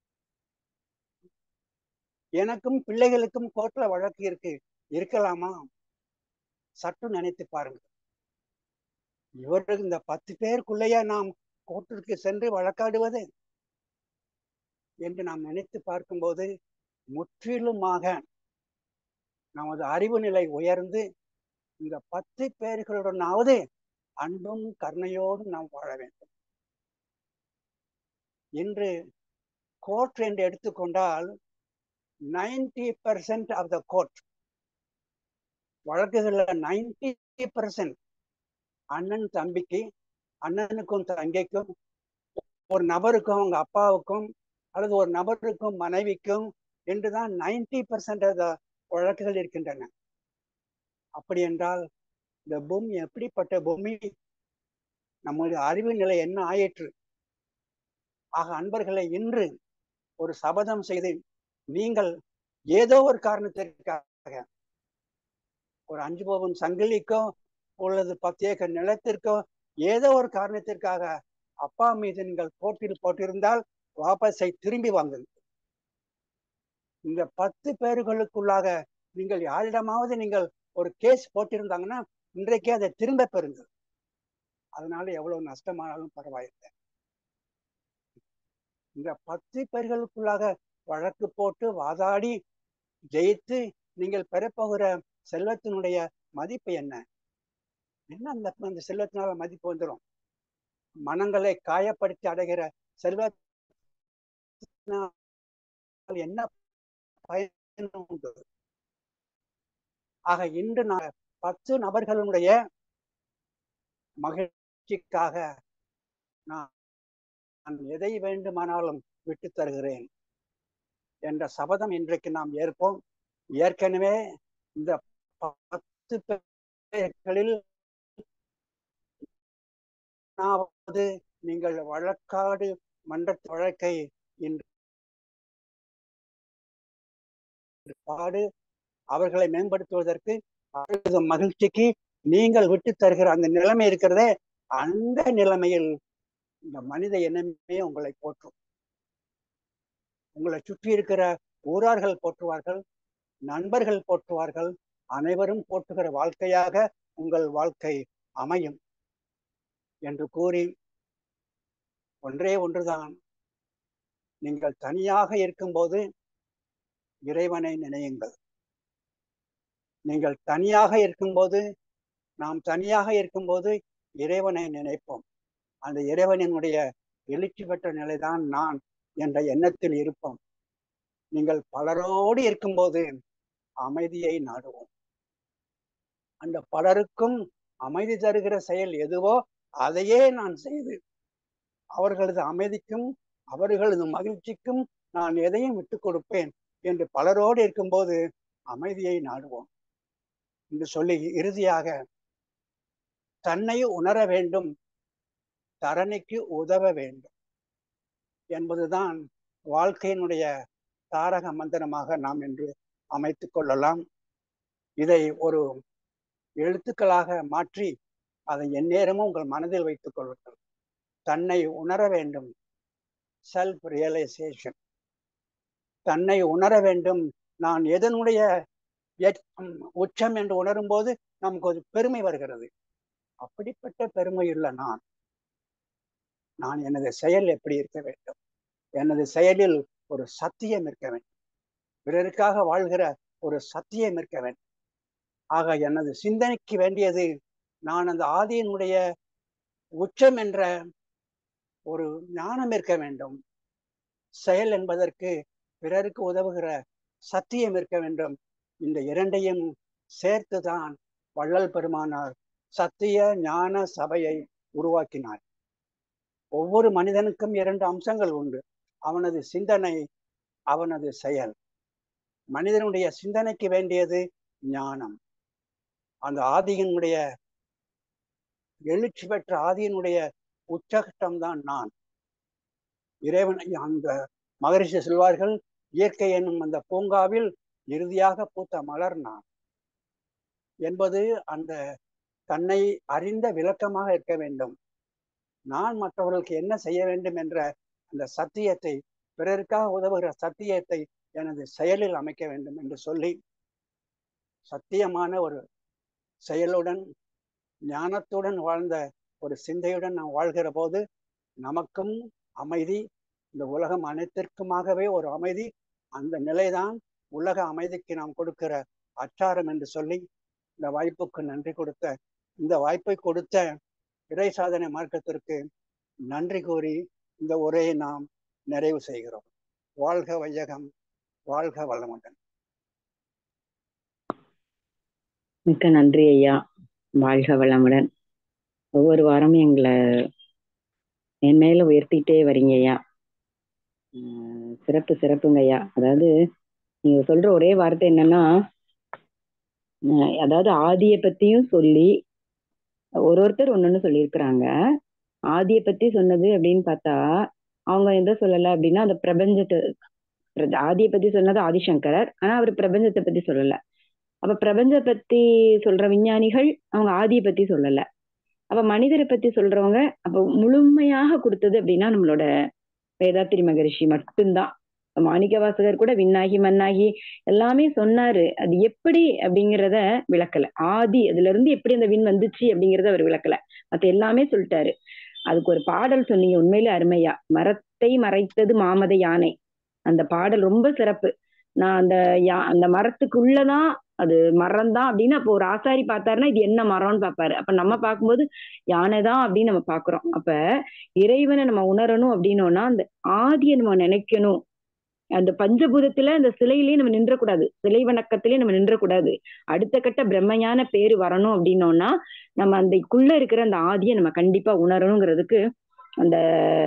எனக்கும் பிள்ளைகளுக்கும் கோர்ட்ல வழக்கு இருக்கு இருக்கலாமா சற்று நினைத்து பாருங்க இவர்கள் இந்த பத்து பேருக்குள்ளேயே நாம் கோர்ட்டிற்கு சென்று வழக்காடுவது என்று நாம் நினைத்து பார்க்கும்போது முற்றிலுமாக நமது அறிவு நிலை உயர்ந்து இந்த பத்து பேர்களுடனாவது அன்பும் கருணையோடும் நாம் வாழ வேண்டும் இன்று கோர்ட் என்று எடுத்துக்கொண்டால் ninety percent of the court வழக்குகளில் நைன்டி பர்சன்ட் அண்ணன் தம்பிக்கு அண்ணனுக்கும் தங்கைக்கும் ஒரு நபருக்கும் அவங்க அப்பாவுக்கும் அல்லது ஒரு நபருக்கும் மனைவிக்கும் என்றுதான் நைன்டி பர்சன்ட் வழக்குகள் இருக்கின்றன அப்படி என்றால் இந்த பூமி எப்படிப்பட்ட பூமி நம்முடைய அறிவு நிலை என்ன ஆயிற்று ஆக அன்பர்களை இன்று ஒரு சபதம் செய்து நீங்கள் ஏதோ ஒரு காரணத்திற்காக ஒரு அஞ்சு பவன் சங்கிலிக்கோ அல்லது பத்து ஏக்கர் நிலத்திற்கோ ஏதோ ஒரு காரணத்திற்காக அப்பா மீது நீங்கள் போட்டியில் போட்டிருந்தால் வாபஸை திரும்பி வாங்குங்கள் இந்த பத்து பேர்களுக்குள்ளாக நீங்கள் யாரிடமாவது நீங்கள் ஒரு கேஸ் போட்டிருந்தாங்கன்னா இன்றைக்கே அதை திரும்ப பெறுங்கள் அதனால எவ்வளவு நஷ்டமானாலும் பரவாயில்லை இந்த பத்து பேர்களுக்குள்ளாக வழக்கு போட்டு வாதாடி ஜெயித்து நீங்கள் பெறப்போகிற செல்வத்தினுடைய மதிப்பு என்ன என்ன அந்த அந்த செல்வத்தினால மதிப்பு வந்துடும் மனங்களை காயப்படுத்தி அடைகிற செல்வ என்ன பயன் உண்டு ஆக இன்று நான் பத்து நபர்களுடைய மகிழ்ச்சிக்காக நான் எதை வேண்டுமானாலும் விட்டு தருகிறேன் என்ற சபதம் இன்றைக்கு நாம் ஏற்போம் ஏற்கனவே இந்த பத்து பேர்களில் நீங்கள் வழக்காடு மன்ற வழக்கை இன்று பாடு அவர்களை மேம்படுத்துவதற்கு அவர்களது மகிழ்ச்சிக்கு நீங்கள் விட்டு தருகிற அந்த நிலைமை இருக்கிறதே அந்த நிலைமையில் இந்த மனித இனமே உங்களை போற்றும் உங்களை சுற்றி இருக்கிற ஊரார்கள் போற்றுவார்கள் நண்பர்கள் போற்றுவார்கள் அனைவரும் போற்றுகிற வாழ்க்கையாக உங்கள் வாழ்க்கை அமையும் என்று கூறி ஒன்றே ஒன்றுதான் நீங்கள் தனியாக இருக்கும்போது இறைவனை நினையுங்கள் நீங்கள் தனியாக இருக்கும்போது நாம் தனியாக இருக்கும்போது இறைவனை நினைப்போம் அந்த இறைவனினுடைய எழுச்சி பெற்ற நிலைதான் நான் என்ற எண்ணத்தில் இருப்போம் நீங்கள் பலரோடு இருக்கும்போது அமைதியை நாடுவோம் அந்த பலருக்கும் அமைதி தருகிற செயல் எதுவோ அதையே நான் செய்து அவர்களது அமைதிக்கும் அவர்களது மகிழ்ச்சிக்கும் நான் எதையும் விட்டுக் கொடுப்பேன் என்று பலரோடு இருக்கும்போது அமைதியை நாடுவோம் என்று சொல்லி இறுதியாக தன்னை உணர வேண்டும் தரணிக்கு உதவ வேண்டும் என்பதுதான் வாழ்க்கையினுடைய தாரக மந்திரமாக நாம் என்று அமைத்துக் கொள்ளலாம் இதை ஒரு எழுத்துக்களாக மாற்றி அதை எந்நேரமும் உங்கள் மனதில் வைத்துக் கொள்ளுங்கள் தன்னை உணர வேண்டும் செல்ஃப் ரியலைசேஷன் தன்னை உணர வேண்டும் நான் எதனுடைய உச்சம் என்று உணரும் போது நமக்கு ஒரு பெருமை வருகிறது அப்படிப்பட்ட பெருமை உள்ள நான் நான் எனது செயல் எப்படி இருக்க வேண்டும் எனது செயலில் ஒரு சத்தியம் இருக்க வேண்டும் பிறருக்காக வாழ்கிற ஒரு சத்தியம் இருக்க வேண்டும் ஆக எனது சிந்தனைக்கு வேண்டியது நான் அந்த ஆதியினுடைய உச்சம் என்ற ஒரு ஞானம் இருக்க வேண்டும் செயல் என்பதற்கு பிறருக்கு உதவுகிற சத்தியம் இருக்க வேண்டும் இந்த இரண்டையும் சேர்த்துதான் வள்ளல் பெருமானார் சத்திய ஞான சபையை உருவாக்கினார் ஒவ்வொரு மனிதனுக்கும் இரண்டு அம்சங்கள் உண்டு அவனது சிந்தனை அவனது செயல் மனிதனுடைய சிந்தனைக்கு வேண்டியது ஞானம் அந்த ஆதியினுடைய எழுச்சி பெற்ற ஆதியினுடைய உச்சகட்டம் தான் நான் இறைவன் அந்த மகரிஷி சொல்வார்கள் இயற்கை என்னும் அந்த பூங்காவில் இறுதியாக பூத்த மலர் நான் என்பது அந்த தன்னை அறிந்த விளக்கமாக இருக்க வேண்டும் நான் மற்றவர்களுக்கு என்ன செய்ய வேண்டும் என்ற அந்த சத்தியத்தை பிறருக்காக உதவுகிற சத்தியத்தை எனது செயலில் அமைக்க வேண்டும் என்று சொல்லி சத்தியமான ஒரு செயலுடன் ஞானத்துடன் வாழ்ந்த ஒரு சிந்தையுடன் நாம் வாழ்கிற போது நமக்கும் அமைதி இந்த உலகம் அனைத்திற்குமாகவே ஒரு அமைதி அந்த நிலைதான் உலக அமைதிக்கு நாம் கொடுக்கிற அச்சாரம் என்று சொல்லி இந்த வாய்ப்புக்கு நன்றி கொடுத்த இந்த வாய்ப்பை கொடுத்த இறை சாதனை மார்க்கத்திற்கு நன்றி கூறி இந்த உரையை நாம் நிறைவு செய்கிறோம் வாழ்க வையகம் வாழ்க வளமுடன் மிக்க நன்றி ஐயா வாழ்க வளமுடன் ஒவ்வொரு வாரமும் எங்களை என் மேல உயர்த்திட்டே வரீங்க ஐயா உம் சிறப்பு சிறப்புங்க ஐயா அதாவது நீங்க சொல்ற ஒரே வார்த்தை என்னன்னா அஹ் அதாவது ஆதியை பத்தியும் சொல்லி ஒரு ஒருத்தர் ஒன்னொன்னு சொல்லியிருக்கிறாங்க ஆதியை பத்தி சொன்னது அப்படின்னு பார்த்தா அவங்க எந்த சொல்லல அப்படின்னா அந்த பிரபஞ்சத்தை பிரப- ஆதியை பத்தி சொன்னது ஆதிசங்கரர் ஆனா அவர் பிரபஞ்சத்தை பத்தி சொல்லல அப்ப பிரபஞ்ச பத்தி சொல்ற விஞ்ஞானிகள் அவங்க ஆதியை பத்தி சொல்லல அப்ப மனிதரை பத்தி சொல்றவங்க அப்ப முழுமையாக கொடுத்தது அப்படின்னா நம்மளோட வேதாத்திரி மகரிஷி மட்டும்தான் மாணிக்க வாசகர் கூட விண்ணாகி மண்ணாகி எல்லாமே சொன்னாரு அது எப்படி அப்படிங்கிறத விளக்கல ஆதி அதுல இருந்து எப்படி அந்த விண் வந்துச்சு அப்படிங்கறத அவர் விளக்கல மத்த எல்லாமே சொல்லிட்டாரு அதுக்கு ஒரு பாடல் சொன்னீங்க உண்மையிலே அருமையா மரத்தை மறைத்தது மாமத யானை அந்த பாடல் ரொம்ப சிறப்பு நான் அந்த யா அந்த மரத்துக்குள்ளதான் அது மரம் தான் அப்படின்னு அப்போ ஒரு ஆசாரி பார்த்தாருன்னா இது என்ன மரம்னு பார்ப்பாரு அப்ப நம்ம பார்க்கும்போது யானைதான் அப்படின்னு நம்ம பாக்குறோம் அப்ப இறைவனை நம்ம உணரணும் அப்படின்னோம்னா அந்த ஆதியை நம்ம நினைக்கணும் அந்த பஞ்சபூதத்துல அந்த சிலையிலேயே நம்ம நின்றக்கூடாது சிலை வணக்கத்திலேயே நம்ம நின்றக்கூடாது அடுத்த கட்ட பிரம்மஞான பேரு வரணும் அப்படின்னோம்னா நம்ம அந்தக்குள்ள இருக்கிற அந்த ஆதியை நம்ம கண்டிப்பா உணரணுங்கிறதுக்கு அந்த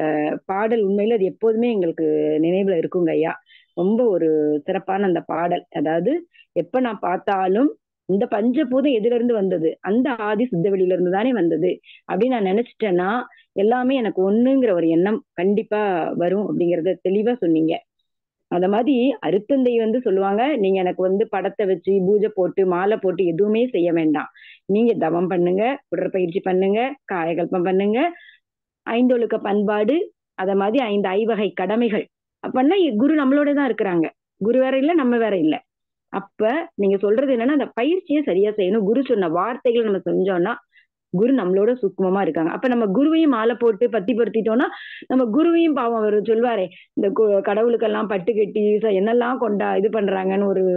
பாடல் உண்மையில அது எப்போதுமே எங்களுக்கு நினைவுல இருக்குங்க ஐயா ரொம்ப ஒரு சிறப்பான அந்த பாடல் அதாவது எப்ப நான் பார்த்தாலும் இந்த பஞ்சபூதம் எதுல இருந்து வந்தது அந்த ஆதி சுத்த வெளியில இருந்து தானே வந்தது அப்படின்னு நான் நினைச்சிட்டேன்னா எல்லாமே எனக்கு ஒண்ணுங்கிற ஒரு எண்ணம் கண்டிப்பா வரும் அப்படிங்கறத தெளிவா சொன்னீங்க அத மாதிரி அருத்தந்தை வந்து சொல்லுவாங்க நீங்க எனக்கு வந்து படத்தை வச்சு பூஜை போட்டு மாலை போட்டு எதுவுமே செய்ய வேண்டாம் நீங்க தவம் பண்ணுங்க உடற்பயிற்சி பண்ணுங்க காயகல்பம் பண்ணுங்க ஐந்தொழுக்க பண்பாடு அத மாதிரி ஐந்து ஐவகை கடமைகள் அப்பன்னா குரு நம்மளோட தான் இருக்கிறாங்க குரு வேற இல்ல நம்ம வேற இல்ல அப்ப நீங்க சொல்றது என்னன்னா அந்த பயிற்சியை சரியா செய்யணும் குரு சொன்ன வார்த்தைகள் நம்ம செஞ்சோம்னா குரு நம்மளோட சூக்மமா இருக்காங்க அப்ப நம்ம குருவையும் மாலை போட்டு பத்தி பொருத்திட்டோம்னா நம்ம குருவையும் பாவம் அவர் சொல்வாரே இந்த கு- கடவுளுக்கெல்லாம் பட்டு கட்டி ச- என்னெல்லாம் கொண்டா இது பண்றாங்கன்னு ஒரு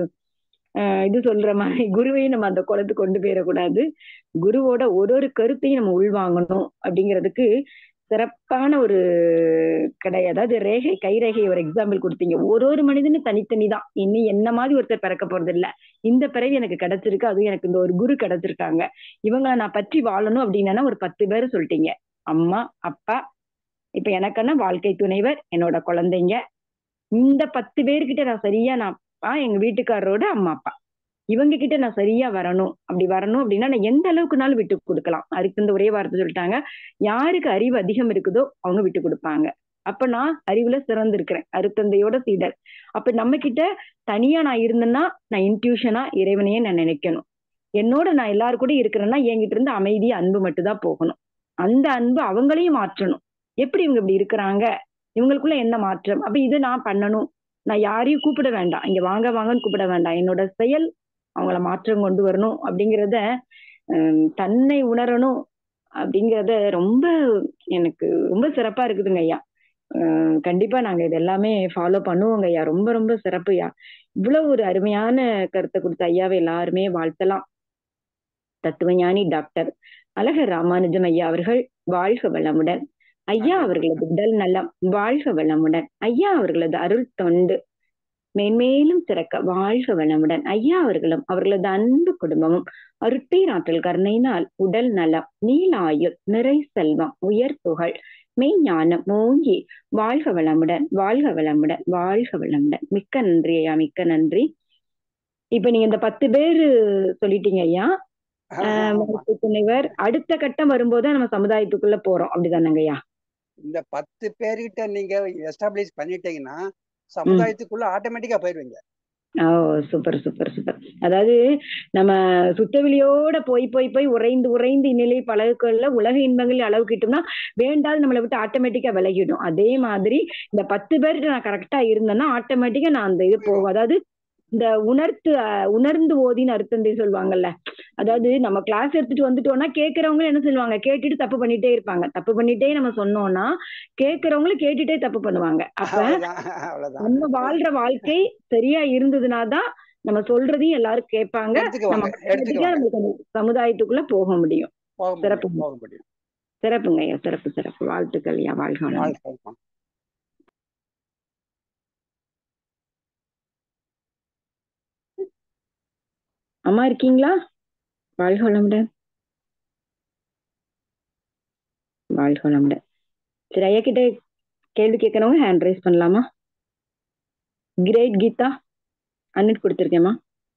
ஆஹ் இது சொல்ற மாதிரி குருவையும் நம்ம அந்த குளத்துக்கு கொண்டு போயிடக்கூடாது குருவோட ஒரு ஒரு கருத்தையும் நம்ம உள்வாங்கணும் அப்படிங்கிறதுக்கு சிறப்பான ஒரு கடை அதாவது ரேகை கைரேகை ஒரு எக்ஸாம்பிள் கொடுத்தீங்க ஒரு ஒரு மனிதனும் தனித்தனி தான் இனி என்ன மாதிரி ஒருத்தர் பிறக்க போறது இல்ல இந்த பிறவி எனக்கு கிடைச்சிருக்கு அதுவும் எனக்கு இந்த ஒரு குரு கிடைச்சிருக்காங்க இவங்களை நான் பற்றி வாழணும் அப்படின்னா ஒரு பத்து பேர் சொல்லிட்டீங்க அம்மா அப்பா இப்ப எனக்குன்னா வாழ்க்கை துணைவர் என்னோட குழந்தைங்க இந்த பத்து பேர்கிட்ட நான் சரியா நான் அப்பா, எங்க வீட்டுக்காரரோட அம்மா அப்பா இவங்க கிட்ட நான் சரியா வரணும் அப்படி வரணும் அப்படின்னா நான் எந்த அளவுக்குனாலும் விட்டு கொடுக்கலாம் அதுக்கு இந்த ஒரே வார்த்தை சொல்லிட்டாங்க யாருக்கு அறிவு அதிகம் இருக்குதோ அவங்க விட்டு கொடுப்பாங்க அப்ப நான் அறிவுல சிறந்திருக்கிறேன் அருத்தந்தையோட சீடர் அப்ப நம்ம கிட்ட தனியா நான் இருந்தேன்னா நான் இன்ட்யூஷனா இறைவனையே நான் நினைக்கணும் என்னோட நான் எல்லாரு கூட இருக்கிறேன்னா என்கிட்ட இருந்து அமைதி அன்பு மட்டும்தான் போகணும் அந்த அன்பு அவங்களையும் மாற்றணும் எப்படி இவங்க இப்படி இருக்கிறாங்க இவங்களுக்குள்ள என்ன மாற்றம் அப்ப இதை நான் பண்ணணும் நான் யாரையும் கூப்பிட வேண்டாம் இங்க வாங்க வாங்கன்னு கூப்பிட வேண்டாம் என்னோட செயல் அவங்கள மாற்றம் கொண்டு வரணும் அப்படிங்கிறத ஹம், தன்னை உணரணும் அப்படிங்கிறத ரொம்ப எனக்கு ரொம்ப சிறப்பா இருக்குதுங்க ஐயா அஹ் கண்டிப்பா நாங்க இது எல்லாமே ஃபாலோ பண்ணுவோங்க ஐயா ரொம்ப ரொம்ப சிறப்பு ஐயா இவ்வளவு ஒரு அருமையான கருத்தை கொடுத்த ஐயாவை எல்லாருமே வாழ்த்தலாம் தத்துவஞானி டாக்டர் அழகர் ராமானுஜம் ஐயா அவர்கள் வாழ்க வளமுடன் ஐயா அவர்களது உடல் நலம் வாழ்க வளமுடன் ஐயா அவர்களது அருள் தொண்டு மேன்மேலும் சிறக்க வாழ்க வளமுடன் ஐயா அவர்களும் அவர்களது அன்பு குடும்பமும் அருட்பேராற்றல் கருணையினால் உடல் நலம் நீல ஆயுள் நிறை செல்வம் உயர் புகழ் மெய்ஞானம் ஓங்கி வாழ்க வளமுடன் வாழ்க வளமுடன் வாழ்க வளமுடன் மிக்க நன்றி ஐயா மிக்க நன்றி இப்ப நீங்க இந்த பத்து பேரு சொல்லிட்டீங்க ஐயா ஆஹ் மருத்துவ துணைவர் அடுத்த கட்டம் வரும்போது நம்ம சமுதாயத்துக்குள்ள போறோம் அப்படிதானங்க ஐயா இந்த பத்து பேர்கிட்ட நீங்க எஸ்டாப்ளிஷ் பண்ணிட்டீங்கன்னா சமுதாயத்துக்குள்ள ஆட்டோமேட்டிக்கா போயிருவீங்க ஓ சூப்பர் சூப்பர் சூப்பர் அதாவது நம்ம சுத்தவெளியோட போய் போய் போய் உறைந்து உறைந்து இந்நிலை பழகுக்கள்ல உலக இன்பங்களில் அளவு கிட்டோம்னா வேண்டாது நம்மளை விட்டு ஆட்டோமேட்டிக்கா விலகிடும் அதே மாதிரி இந்த பத்து பேர்கிட்ட நான் கரெக்டா இருந்தேன்னா ஆட்டோமேட்டிக்கா நான் அந்த இது போகும் அதாவது இந்த உணர்த்து அஹ், உணர்ந்து ஓதின்னு அர்த்தம் சொல்லுவாங்கல்ல அதாவது நம்ம கிளாஸ் எடுத்துட்டு வந்துட்டோம்னா கேட்கறவங்க என்ன சொல்லுவாங்க கேட்டுட்டு தப்பு பண்ணிட்டே இருப்பாங்க தப்பு பண்ணிட்டே நம்ம சொன்னோம்னா கேட்கறவங்களும் கேட்டுட்டே தப்பு பண்ணுவாங்க அப்ப அவ்வளவுதான் அவ்வளவுதான் நம்ம வாழ்ற வாழ்க்கை சரியா இருந்ததுன்னா தான் நம்ம சொல்றதையும் எல்லாரும் கேட்பாங்க நம்ம எடுத்துக்குவாங்க எடுத்துக்குவாங்க நம்மளுக்கு அந்த சமுதாயத்துக்குள்ள போக முடியும் போக சிறப்பு. முடியும் போக முடியும் சிறப்புங்க ஐயா சிறப்பு சிறப்பு வாழ்த்துக்கள் ஐயா வாழ்க வளமுடன். வாழ்க்கை அம்மா இருக்கீங்களா வாழ்க வளமுடன் வாழ்க வளமுடன் சரி ஐயா கிட்ட கேள்வி கேட்கறவங்க ஹேண்ட் ரைஸ் பண்ணலாமா கிரேட் கீதா அன்னிட் கொடுத்துருக்கேம்மா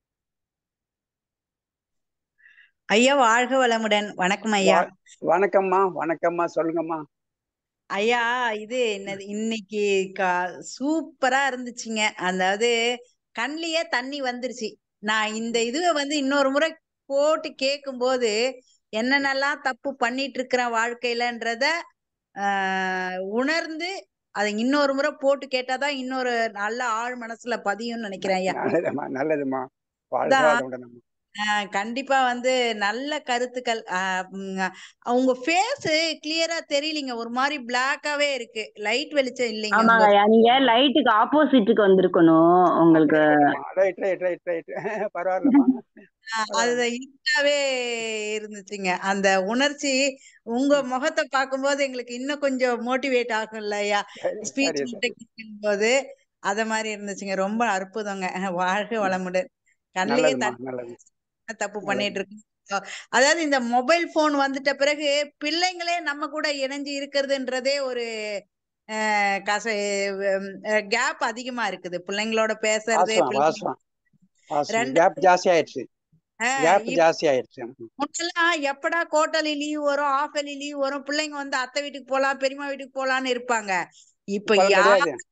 ஐயா வாழ்க வளமுடன் வணக்கம் ஐயா வணக்கம்மா வணக்கம்மா சொல்லுங்கம்மா ஐயா இது என்னது இன்னைக்கு கா- சூப்பரா இருந்துச்சுங்க அதாவது கண்லயே தண்ணி வந்துருச்சு நான் இந்த இதுவை வந்து இன்னொரு முறை போட்டு கேட்கும்போது என்னென்னலாம் தப்பு பண்ணிட்டு இருக்கிறேன் வாழ்க்கையிலன்றத ஆஹ் உணர்ந்து அதை இன்னொரு முறை போட்டு கேட்டாதான் இன்னொரு நல்ல ஆழ் மனசுல பதியும்னு நினைக்கிறேன் ஐயா நல்லதும்மா நல்லதும்மா வாழ்க அதான். வளமுடன் அம்மா. ஆஹ் கண்டிப்பா வந்து நல்ல கருத்துக்கள் ஆஹ் உம் அவங்க ஃபேஸ் கிளியரா தெரியலீங்க ஒரு மாதிரி பிளாக்காவே இருக்கு லைட் வெளிச்சம் இல்லைங்க ஆமாங்க உங்க ஐயா நீங்க லைட்டுக்கு ஆப்போசிட்டுக்கு வந்திருக்கணும் உங்களுக்கு ரைட் ரைட் ரைட் ரைட் பரவாயில்லம்மா ஆஹ் அது இருட்டாவே இருந்துச்சுங்க அந்த உணர்ச்சி உங்க முகத்தை பார்க்கும்போது எங்களுக்கு இன்னும் கொஞ்சம் மோட்டிவேட் ஆகும் இல்லையா சரி ஸ்பீச் சரி சரி கேட்கும் போது அத மாதிரி இருந்துச்சுங்க ரொம்ப அற்புதங்க வாழ்க வளமுடன் கண்ணிலேயே நல்லதும்மா தண்ணி நல்லது என்ன தப்பு பண்ணிட்டு இருக்கு அதாவது இந்த மொபைல் போன் வந்துட்ட பிறகு பிள்ளைங்களே நம்ம கூட இணைஞ்சு இருக்கிறதுன்றதே ஒரு அஹ், கச கேப் அதிகமா இருக்குது பிள்ளைங்களோட பேசுறது வாசம் பிள்ளைங்க- வாசம் வாசம் ரெண்டு கேப் ஜாஸ்தி ஆயிடுச்சு அஹ், கேப் இப்ப ஜாஸ்தி ஆயிடுச்சு முன்னெல்லாம் எப்படா குவார்டர்லி லீவ் வரும் ஆஃப் இயர்லி லீவ் வரும் பிள்ளைங்க வந்து அத்தை வீட்டுக்கு போலாம் பெரியம்மா வீட்டுக்கு போலாம்னு இருப்பாங்க இப்ப இப்ப யார் கிடையாது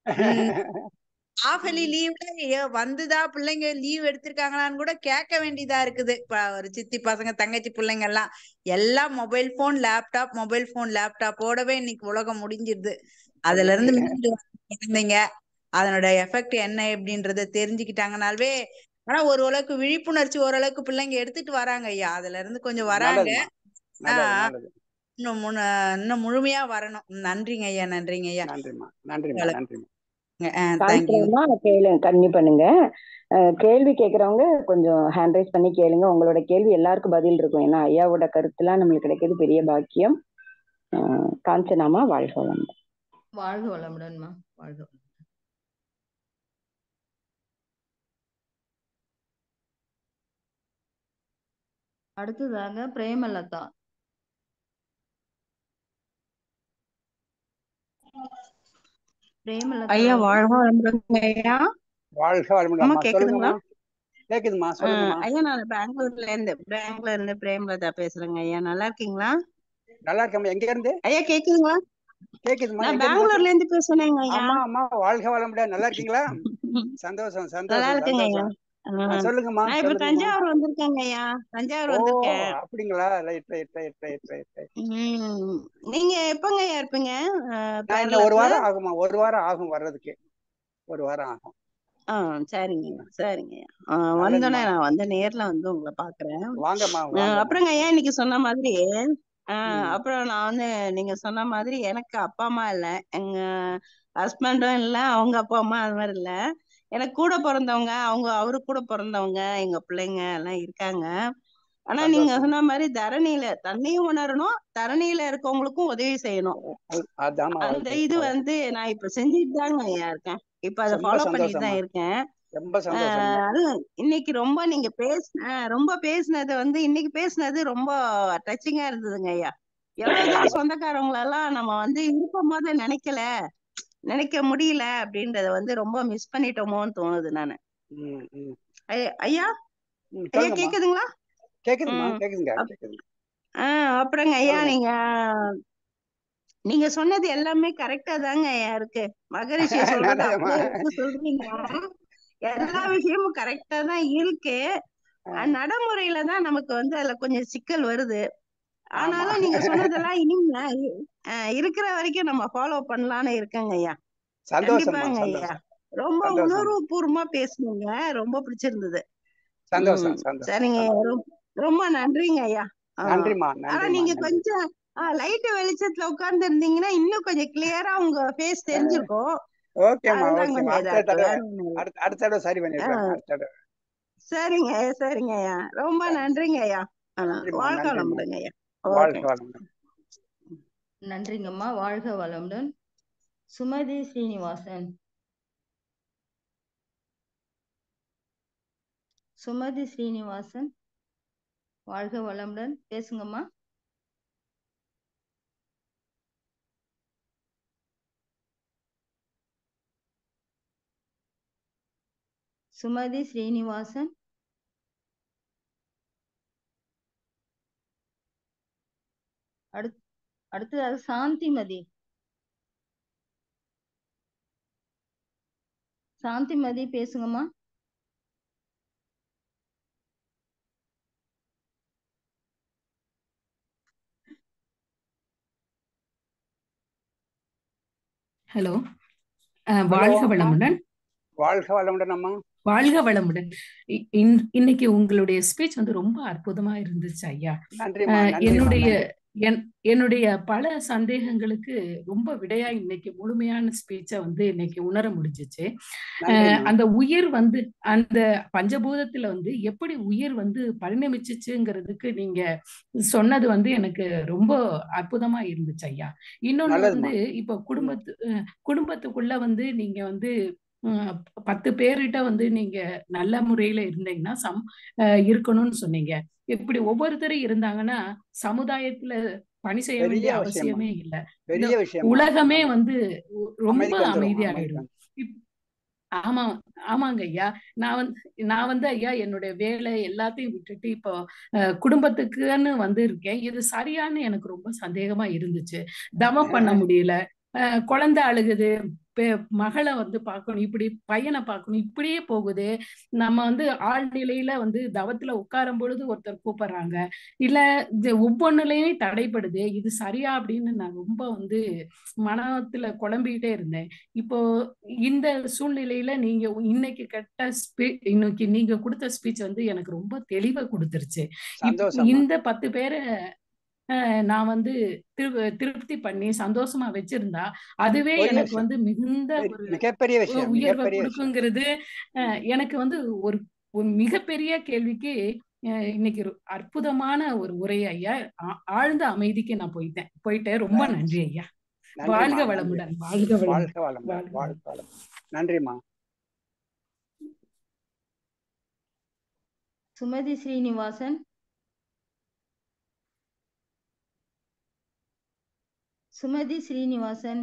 ஆஃப் இயர்லி லீவ்ல வந்துதா பிள்ளைங்க லீவ் எடுத்திருக்காங்களான்னு கூட கேட்க வேண்டியதா இருக்குது இப்ப ஒரு சித்தி பசங்க தங்கச்சி பிள்ளைங்க எல்லாம் எல்லாம் mobile phone laptop mobile phone லேப்டாப்போடவே இன்னைக்கு உலகம் முடிஞ்சிருது அதுல இருந்து மீண்டு வந்த குழந்தைங்க அதனோட எஃபெக்ட் என்ன எப்படின்றத தெரிஞ்சுக்கிட்டாங்கனாலே ஆனா ஒரு அளவுக்கு விழிப்புணர்ச்சி ஓரளவுக்கு பிள்ளைங்க எடுத்துட்டு வராங்க ஐயா அதுல இருந்து கொஞ்சம் வராங்க நல்லதும்மா நல்லது ஆஹ் நல்லது இன்னும் முன- இன்னும் முழுமையா வரணும் நன்றிங்க ஐயா நன்றிங்க ஐயா நன்றிம்மா நன்றிம்மா வள- நன்றிம்மா தேங்க்யூ கான்ஃபிடன்மா கேளு கண்ணி பண்ணுங்க அஹ் கேள்வி கேட்கறவங்க கொஞ்சம் ஹேண்ட் ரைஸ் பண்ணி கேளுங்க உங்களோட கேள்வி எல்லாருக்கும் பதில் இருக்கும் ஏன்னா ஐயாவோட கருத்துலாம் நம்மளுக்கு கிடைக்கிறது பெரிய பாக்கியம் அஹ் காஞ்சனாமா வாழ்க வளமுடன் வாழ்க வளமுடன்மா வாழ்க வளமுடன். அடுத்ததாக பிரேமலதா பிரேமலதா ஐயா அவர்கள். வாழ்க வளமுடன் ஐயா வாழ்க வளமுடன் அம்மா அம்மா கேக்குதுங்களா சொல்லுங்கம்மா கேக்குதுமா ஆஹ் சொல்லுங்கம்மா ஐயா நான் பெங்களூர்ல இருந்து பெங்களூர்ல இருந்து பிரேமலதா பேசுறேங்க ஐயா நல்லா இருக்கீங்களா நல்லா இருக்கம்மா எங்க இருந்து ஐயா கேக்குதுங்களா கேக்குதுமா நான் எங்க இருந்து பெங்களூர்ல இருந்து பேசுனேங்க ஐயா அம்மா அம்மா வாழ்க வளமுடன் நல்லா இருக்கீங்களா சந்தோஷம் நல்லா சந்தோஷம் இருக்கேங்க ஐயா சந்தோஷம் ஆ, ஆஹ் சொல்லுங்கம்மா நான் இப்ப சொல்லுங்கம்மா தஞ்சாவூர் வந்திருக்கேங்க ஐயா தஞ்சாவூர் ஓ வந்திருக்கேன் அப்படிங்களா right right right right right right உம் நீங்க எப்பங்க ஐயா இருப்பீங்க ஆஹ் நான் இன்னும் ஒரு கேரளாக்கு வாரம் ஆகுமா ஒரு வாரம் ஆகும் வர்றதுக்கு ஒரு வாரம் ஆகும் ஆ சரிங்க ஐயா சரிங்க ஐயா ஆஹ் நல்லதும்மா வந்தோடனே நான் வந்து நேர்ல வந்து உங்களை பாக்குறேன் வாங்கம்மா ஆஹ் வாங்கம்மா அப்புறங்க ஐயா இன்னைக்கு சொன்ன மாதிரி ஆஹ் ம் அப்புறம் நான் வந்து நீங்க சொன்ன மாதிரி எனக்கு அப்பா அம்மா இல்ல எங்க ஹஸ்பண்டும் இல்ல அவங்க அப்பா அம்மா அது மாதிரி இல்ல எனக்கு கூட பிறந்தவங்க அவங்க அவரு கூட பிறந்தவங்க எங்க பிள்ளைங்க எல்லாம் இருக்காங்க ஆனா நீங்க சந்தோஷம் சொன்ன மாதிரி தரணியில தன்னையும் உணரணும் தரணியில இருக்கவங்களுக்கும் உதவி செய்யணும் அது- அதாம்மா அந்த வாழ்க்கை இது வாழ்க்கை வந்து நான் இப்ப செஞ்சுட்டு தாங்க ஐயா இருக்கேன் இப்ப அதை ரொம்ப ஃபாலோ பண்ணிட்டு தான் சந்தோஷம்மா இருக்கேன் ரொம்ப சந்தோஷம்மா ஆஹ் அது இன்னைக்கு ரொம்ப நீங்க பேசின ரொம்ப பேசினது வந்து இன்னைக்கு பேசினது ரொம்ப டச்சிங்கா இருந்ததுங்க ஐயா எவ்வளவு தூரம் நல்லதும்மா சொந்தக்காரங்களெல்லாம் நம்ம வந்து இருக்கும் போது நினைக்கல நினைக்க முடியல அப்படின்றத வந்து ரொம்ப மிஸ் பண்ணிட்டோமோன்னு தோணுது நானு ம் ம் ஐ- ஐயா ம் ஐயா சொல்லுங்கம்மா கேக்குதுங்களா கேக்குதுமா ம் கேக்குதுங்க அப்- கேக்குதுங்க ஆஹ் அப்புறங்க ஐயா சொல்லுங்க நீங்க நீங்க சொன்னது எல்லாமே கரெக்டா தாங்க ஐயா இருக்கு மகரிஷி சொல்றது நல்லதும்மா அப்படியே எடுத்து சொல்றீங்க எல்லா விஷயமும் கரெக்டா தான் இருக்கு ஆ, அஹ் நடைமுறையில தான் நமக்கு வந்து அதுல கொஞ்சம் சிக்கல் வருது ஆமா ஆனாலும் நீங்க சொன்னதெல்லாம் இனிமே அஹ் இருக்கிற வரைக்கும் நம்ம ஃபாலோ பண்ணலாம்னு இருக்கேங்க ஐயா சந்தோஷம்மா கண்டிப்பாங்க ஐயா சந்தோஷம் ரொம்ப சந்தோஷம் உணர்வு பூர்வமா பேசுனீங்க ரொம்ப பிடிச்சிருந்தது சந்தோஷம் ம் சந்தோஷம் சரிங்க ரொ- ரொம்ப நன்றிங்க ஐயா ஆ. நன்றிம்மா ஆனா நன்றிம்மா நீங்க நன்றி கொஞ்சம் லைட் வெளிச்சத்துல உட்கார்ந்து இருந்தீங்கன்னா இன்னும் கொஞ்சம் கிளியரா உங்க ஃபேஸ் தெரிஞ்சிருக்கும் ஓகேம்மா அதுதான் ஓகேம்மா கொஞ்சம் இதா அடுத்த இருக்கு தடவை வேற ஒண்ணும் இல்ல அடுத்த அடுத்த தடவை சரி ஆ, பண்ணிடுறேன் அடுத்த தடவை சரிங்க ஐயா சரிங்க ஐயா ரொம்ப நன்றிங்க ஐயா ஆ, நன்றிம்மா வாழ்க நன்றிம்மா வளமுடுங்க ஐயா வாழ்க ஓகேங்க வளமுடன் நன்றிங்கம்மா வாழ்க வளமுடன் சுமதி ஸ்ரீனிவாசன் சுமதி ஸ்ரீனிவாசன் வாழ்க வளமுடன் பேசுங்கம்மா சுமதி ஸ்ரீனிவாசன் அடுத் அடுத்ததாக சாந்திமதி சாந்திமதி பேசுங்கம்மா ஹலோ அஹ், ஹலோ வாழ்க அம்மா வளமுடன் வாழ்க வளமுடன் அம்மா வாழ்க வளமுடன் இ- இன்- இன்னைக்கு உங்களுடைய ஸ்பீச் வந்து ரொம்ப அற்புதமா இருந்துச்சு ஐயா நன்றிம்மா அஹ், நன்றிம்மா என்னுடைய நன்றி என்- என்னுடைய பல சந்தேகங்களுக்கு ரொம்ப விடையா இன்னைக்கு முழுமையான ஸ்பீச்சை வந்து இன்னைக்கு உணர முடிஞ்சிச்சு அஹ், நன்றிம்மா அந்த உயிர் வந்து அந்த பஞ்சபூதத்துல வந்து எப்படி உயிர் வந்து பரிணமிச்சுச்சுங்கிறதுக்கு நீங்க சொன்னது வந்து எனக்கு ரொம்ப அற்புதமா இருந்துச்சு ஐயா இன்னொன்னு நல்லதும்மா வந்து இப்போ ம் குடும்பத்து அஹ், குடும்பத்துக்குள்ள வந்து நீங்க வந்து உம், பத்து பேர்கிட்ட வந்து நீங்க நல்ல முறையில இருந்தீங்கன்னா சம் அஹ், இருக்கணும்னு சொன்னீங்க இப்படி ஒவ்வொருத்தரும் இருந்தாங்கன்னா சமுதாயத்துல பணி செய்ய பெரிய வேண்டிய விஷயம்மா அவசியமே இல்லை இந்த பெரிய விஷயம்மா உலகமே ஆமா வந்து ஒ- ரொம்ப அமைதிக்கு வந்துரும் அமைதிக்கு அமைதியாயிடும் வந்துரும் இப் ஆமா ஆமாங்க ஐயா நான் வந்து நான் வந்து ஐயா என்னுடைய வேலை எல்லாத்தையும் விட்டுட்டு இப்போ அஹ், குடும்பத்துக்குன்னு வந்து இருக்கேன் இது சரியான்னு எனக்கு ரொம்ப சந்தேகமா இருந்துச்சு தவம் பண்ண முடியல அஹ், குழந்தை அழுகுது பெ- மகளை வந்து பார்க்கணும் இப்படி பையனை பார்க்கணும் இப்படியே போகுது நம்ம வந்து ஆழ்நிலையில வந்து தவத்துல உட்காரும் பொழுது ஒருத்தர் கூப்பிடுறாங்க இல்ல இது ஒவ்வொன்றுலயுமே தடைப்படுது இது சரியா அப்படின்னு நான் ரொம்ப வந்து மனத்துல குழம்பிக்கிட்டே இருந்தேன் இப்போ இந்த சூழ்நிலையில நீங்க இன்னைக்கு கேட்ட ஸ்பீ இன்னைக்கு நீங்க கொடுத்த ஸ்பீச் வந்து எனக்கு ரொம்ப தெளிவை கொடுத்துருச்சு இப் சந்தோஷம்மா இந்த பத்து பேரை அஹ், நான் வந்து திரு திருப்தி பண்ணி சந்தோஷமா வச்சிருந்தா அதுவே பெரிய எனக்கு விஷயம் வந்து மிகுந்த பெரிய- ஒரு மிகப்பெரிய விஷயம் உயர்வை மிகப்பெரிய விஷயம் கொடுக்குங்கிறது அஹ், எனக்கு வந்து ஒரு ஒரு மிகப்பெரிய கேள்விக்கு அஹ், இன்னைக்கு ஒரு அற்புதமான ஒரு உரை ஐயா ஆ- ஆழ்ந்த அமைதிக்கு நான் போயிட்டேன் போயிட்டேன் ரொம்ப நன்றி நன்றி ஐயா நன்றிம்மா வாழ்க நன்றி வளமுடன் வாழ்க வளமுடன் வாழ்க வளமுடன் வாழ்க வாழ்க வளமுடன் வளமுடன் நன்றிம்மா சுமதி ஸ்ரீனிவாசன் சுமதி ஸ்ரீனிவாசன்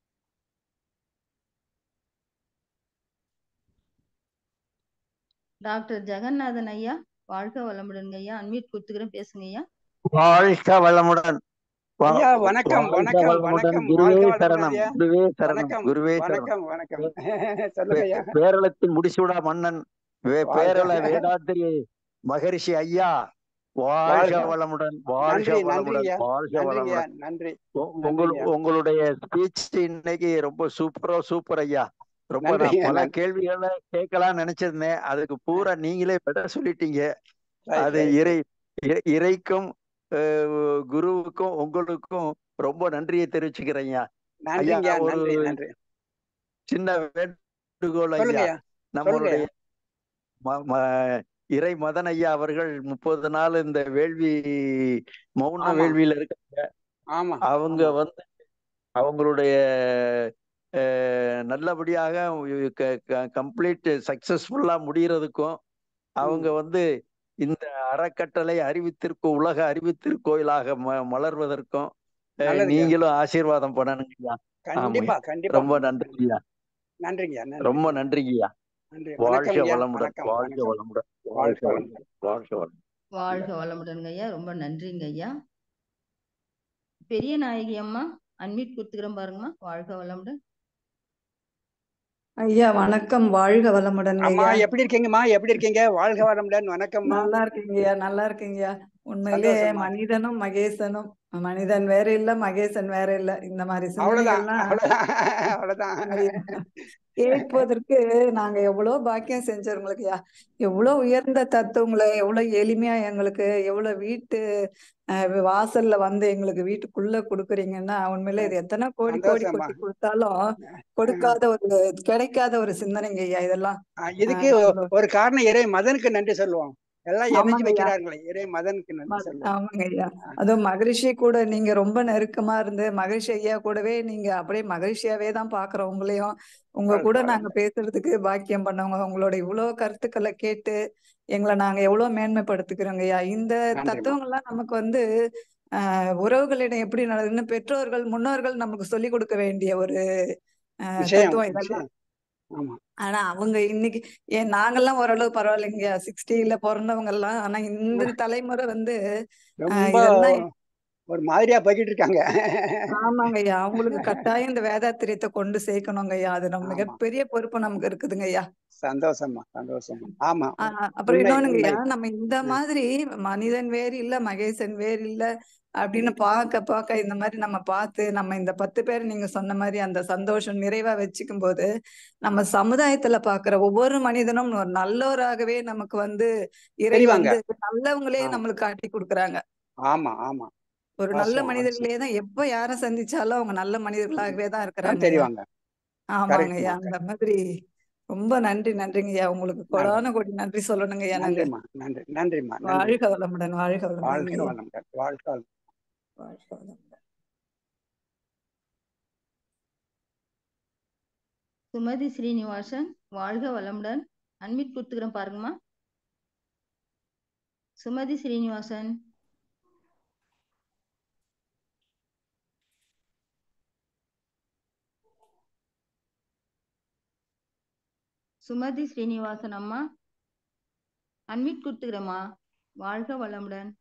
டாக்டர் ஜெகநாதன் ஐயா வாழ்க வளமுடன் ஐயா அன்மியூட் கொடுத்துக்கிறேன் பேசுங்க ஐயா வாழ்க வளமுடன் வா- ஐயா வணக்கம் வாழ்க வணக்கம் வளமுடன் வணக்கம் குருவே வாழ்க வளமுடன் சரணம் ஐயா குருவே சரணம் வணக்கம் குருவே சரணம் வணக்கம் வணக்கம் பே- சொல்லுங்க ஐயா பே- பேரளத்தின் முடிசூடா மன்னன் வே- வாழ்க பேரள வேதாத்திரி மகரிஷி ஐயா வாழ்க வாழ்க வளமுடன் வாழ்க நன்றி வளமுடன் நன்றிங்கய்யா வாழ்க நன்றிங்கய்யா வளமுடன் நன்றி உ- உங்கள் நன்றிங்கய்யா உங்களுடைய ஸ்பீச் இன்னைக்கு ரொம்ப சூப்பரோ சூப்பர் ஐயா ரொம்ப நான் நன்றிங்க பல நன்றி கேள்விகளை கேட்கலாம்னு நினைச்சிருந்தேன் அதுக்கு பூரா நீங்களே விட சொல்லிட்டீங்க ரைட் அது ரைட் இறை இறை- இறைக்கும் அஹ், குருவுக்கும் உங்களுக்கும் ரொம்ப நன்றியை தெரிவிச்சுக்கிறேன் ஐயா ஐயா நன்றிங்கய்யா ஒரு நன்றி நன்றி சின்ன வேண்டுகோள் சொல்லுங்க ஐயா ஐயா சொல்லுங்க நம்மளுடைய ஐயா ம- ம- இறை மதன் ஐயா அவர்கள் முப்பது நாள் இந்த வேள்வி மௌன ஆமா வேள்வியில இருக்காங்க ஆமா அவங்க ஆமா வந்து அவங்களுடைய அஹ், நல்லபடியாக கம்ப்ளீட் சக்சஸ்ஃபுல்லா முடியறதுக்கும் ம் அவங்க வந்து இந்த அறக்கட்டளை அறிவித்திருக்கோ உலக அறிவித்திருக்கோயிலாக ம மலர்வதற்கும் அஹ், நல்லதுங்கய்யா நீங்களும் ஆசீர்வாதம் பண்ணணுங்கய்யா கண்டிப்பா ஆமாய்யா கண்டிப்பா ரொம்ப நன்றிங்கய்யா நன்றிங்கய்யா ரொம்ப நன்றிங்கய்யா நன்றிங்கய்யா நன்றி வாழ்க வணக்கம் ஐயா வளமுடன் வணக்கம் வாழ்க வணக்கம் வளமுடன் வாழ்க வாழ்க வளமுடன் வளமுடன் வாழ்க வளமுடன் வாழ்க வளமுடன்ங்க ஐயா ரொம்ப நன்றிங்க ஐயா பெரிய நாயகி அம்மா அன்மியூட் கொடுத்துக்கிறேன் பாருங்கம்மா வாழ்க வளமுடன் ஐயா வணக்கம் வாழ்க வளமுடன் அம்மா ஐயா எப்படி இருக்கீங்கம்மா எப்படி இருக்கீங்க வாழ்க வளமுடன் வணக்கம்மா நல்லா இருக்கீங்கய்யா நல்லா இருக்கீங்கய்யா உண்மையிலே சந்தோஷம்மா மனிதனும் மகேசனும் மனிதன் வேற இல்ல மகேசன் வேற இல்ல இந்த மாதிரி அவ்வளவுதான் சிந்தனைகள்லாம் அவ்வளவுதான் அவ்வளவுதான் ஐயா, கேட்பதற்கு நாங்க எவ்வளவு பாக்கியம் செஞ்சவங்களுக்கு யா எவ்வளவு உயர்ந்த தத்துவங்களை எவ்வளவு எளிமையா எங்களுக்கு எவ்வளவு வீட்டு அஹ், வாசல்ல வந்து எங்களுக்கு வீட்டுக்குள்ள கொடுக்குறீங்கன்னா உண்மையில இது எத்தனை கோடி கோடி சந்தோஷமா கொட்டி கொடுத்தாலும் கொடுக்காத ஒரு கிடைக்காத ஒரு சிந்தனைங்க ஐயா இதெல்லாம் ஆஹ் இதுக்கு அஹ், ஒ- நாங்க ஒரு காரணம் இறை மதனுக்கு நன்றி சொல்லுவோம் எல்லாம் இணைஞ்சு ஆமாங்க ஐயா வைக்கிறாங்களே இறை மதனுக்கு நன்றி ம- சொல்லுவோம் ஆமாங்க ஐயா அதுவும் மகரிஷி கூட நீங்க ரொம்ப நெருக்கமா இருந்து மகரிஷி ஐயா கூடவே நீங்க அப்படியே மகரிஷியாவே தான் பாக்குறோம் உங்களையும் உங்க வாழ்க கூட வளமுடன் நாங்க பேசுறதுக்கு பாக்கியம் பண்ணவங்க உங்களோட இவ்வளவு கருத்துக்களை கேட்டு எங்களை நாங்க எவ்வளவு மேன்மைப்படுத்திக்கிறோங்க ஐயா இந்த நன்றிம்மா தத்துவங்கள்லாம் நமக்கு வந்து ஆஹ் உறவுகளிடம் எப்படி நடக்குதுன்னு பெற்றோர்கள் முன்னோர்கள் நமக்கு சொல்லி கொடுக்க வேண்டிய ஒரு ஆஹ் விஷயம் தத்துவம் இதெல்லாம் விஷயம் ஆமா ஆனா அவங்க இன்னைக்கு ஏன் நாங்கெல்லாம் ஓரளவு பரவாயில்லைங்க சிக்ஸ்டில பிறந்தவங்க எல்லாம் ஆனா இந்த தலைமுறை வந்து ஆஹ் ரொம்ப இதெல்லாம் ஒரு மாதிரியா போய்கிட்டு இருக்காங்க ஆமாங்க ஐயா அவங்களுக்கு கட்டாயம் இந்த வேதாத்திரியத்தை கொண்டு சேர்க்கணுங்க ஐயா அது நம்ம ஆமா மிகப்பெரிய பொறுப்பு நமக்கு இருக்குதுங்க ஐயா சந்தோஷமா சந்தோஷமா ஆமா ஆஹ் அப்புறம் உண்மை இன்னொன்னுங்க உண்மை ஐயா நம்ம இந்த ம். மாதிரி மனிதன் வேறு இல்ல மகேசன் வேறு இல்ல அப்படின்னு பார்க்க பார்க்க இந்த மாதிரி நம்ம பார்த்து நம்ம இந்த பத்து பேர் நீங்க சொன்ன மாதிரி அந்த சந்தோஷம் நிறைவா வச்சுக்கும் போது நம்ம சமுதாயத்துல பார்க்கிற ஒவ்வொரு மனிதனும் ஒரு நல்லோராகவே நமக்கு வந்து இறை தெரிவாங்க வந்து நல்லவங்களே ஆமா நம்மளுக்கு காட்டி கொடுக்குறாங்க ஆமா ஆமா ஒரு நல்ல வாஸ்தவம் வாஸ்தவம் மனிதர்களே தான் எப்ப யாரை சந்திச்சாலும் அவங்க நல்ல மனிதர்களாகவே தான் தான் இருக்கிறாங்க ஐயா தெரிவாங்க ஆமாங்க கரெக்ட்மா ஐயா அந்த மாதிரி ரொம்ப நன்றி நன்றிங்க ஐயா உங்களுக்கு நன்றி கொடான கோடி நன்றி சொல்லணுங்க ஐயா நாங்க நன்றிம்மா நன்றி நன்றிம்மா நன்றி வாழ்க வளமுடன் வாழ்க வளமுடன் வாழ்க ஐயா வளமுடன் வாழ்க வளமுடன் வாழ்க வளமுடன் சுமதி ஸ்ரீனிவாசன் வாழ்க வளமுடன் அன்மிட் கொடுத்துக்கிறேன் பாருங்கம்மா சுமதி ஸ்ரீனிவாசன் சுமதி ஸ்ரீனிவாசன் அம்மா அன்மிட் கொடுத்துக்கிறேம்மா வாழ்க வளமுடன்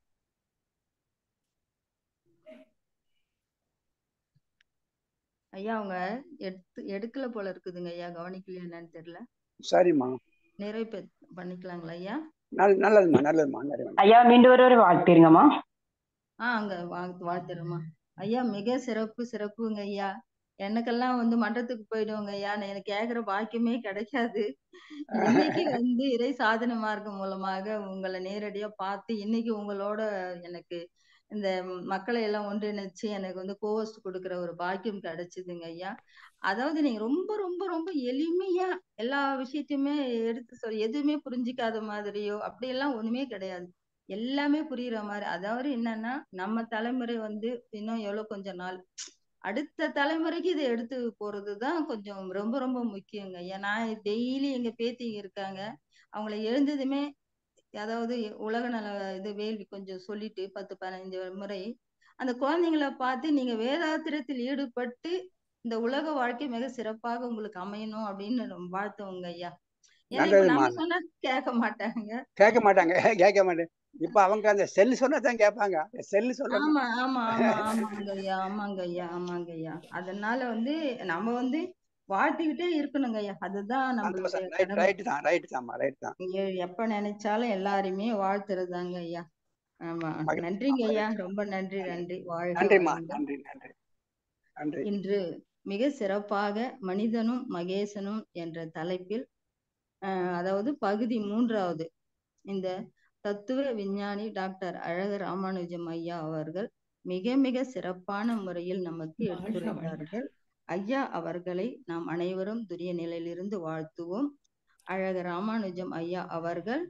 ஐயா அவங்க எடுத்து எடுக்கல போல இருக்குதுங்க ஐயா கவனிக்கலையா என்னன்னு தெரியல சரிம்மா நிறைவு பெ- பண்ணிக்கலாங்களா ஐயா நல் நல்லதும்மா நல்லதும்மா நல்லது ஐயா மீண்டும் ஒரு ஒரு வாழ்த்திருங்கம்மா ஆ அங்க வாழ்த்து வாழ்த்துறேம்மா ஐயா மிக சிறப்பு சிறப்புங்க ஐயா எனக்கெல்லாம் வந்து மன்றத்துக்கு போயிடுவோங்க ஐயா நான் எனக்கு கேக்குற பாக்கியமே கிடைக்காது இன்னைக்கு வந்து இறை சாதன மார்க்கம் மூலமாக உங்களை நேரடியா பார்த்து இன்னைக்கு உங்களோட எனக்கு இந்த மக்களை எல்லாம் ஒன்றிணைச்சு எனக்கு வந்து கோவஸ்ட் கொடுக்கிற ஒரு பாக்கியம் கிடைச்சதுங்க ஐயா அதாவது நீங்க ரொம்ப ரொம்ப ரொம்ப எளிமையா எல்லா விஷயத்தையுமே எடுத்து சொல் எதுவுமே புரிஞ்சிக்காத மாதிரியோ அப்படியெல்லாம் ஒண்ணுமே கிடையாது எல்லாமே புரியுற மாதிரி அதாவது என்னன்னா நம்ம தலைமுறை வந்து இன்னும் எவ்வளவு கொஞ்ச நாள் அடுத்த தலைமுறைக்கு இதை எடுத்து போறதுதான் கொஞ்சம் ரொம்ப ரொம்ப முக்கியங்க ஏன்னா டெய்லி எங்க பேத்திங்க இருக்காங்க அவங்கள எழுந்ததுமே அதாவது உலக நல இது வேள்வி கொஞ்சம் சொல்லிட்டு பத்து பதினஞ்சு முறை அந்த குழந்தைங்கள பார்த்து நீங்க வேதாத்திரத்தில் ஈடுபட்டு இந்த உலக வாழ்க்கை மிக சிறப்பாக உங்களுக்கு அமையணும் அப்படின்னு நம்ம வாழ்த்துவோங்க ஐயா ஏன்னா இப்ப நல்லதும்மா நம்ம சொன்னா கேட்க மாட்டாங்க கேட்க மாட்டாங்க கேட்க மாட்டேன் இப்ப அவங்க அந்த செல் சொன்னா தான் கேட்பாங்க செல் சொல்லணும் ஆமா ஆமா ஆமா ஆமாங்க ஐயா ஆமாங்க ஐயா ஆமாங்க ஐயா அதனால வந்து நம்ம வந்து வாழ்த்திக்கிட்டே இருக்கணுங்க ஐயா அதுதான் நம்மளுடைய சந்தோஷம் ரைட் கடமை ரைட் தான் ரைட் தான்மா ரைட் தான் எ- எப்ப நினைச்சாலும் எல்லாரையுமே வாழ்த்துறதாங்க ஐயா ஆமா மகிழ்ச்சிம்மா நன்றிங்க ஐயா மகிழ்ச்சி ரொம்ப நன்றி நன்றி வாழ்க நன்றிம்மா வளமுடன் நன்றி நன்றி நன்றி இன்று மிக சிறப்பாக மனிதனும் மகேசனும் என்ற தலைப்பில் அஹ், அதாவது பகுதி மூன்றாவது இந்த தத்துவ விஞ்ஞானி டாக்டர் அழகர் ராமானுஜம் ஐயா அவர்கள் மிக மிக சிறப்பான முறையில் நமக்கு வாழ்க வளமுடன் எடுத்துரைத்தார்கள் ஐயா அவர்களை நாம் அனைவரும் துரிய நிலையிலிருந்து வாழ்த்துவோம் அழகர் ராமானுஜம் ஐயா அவர்கள்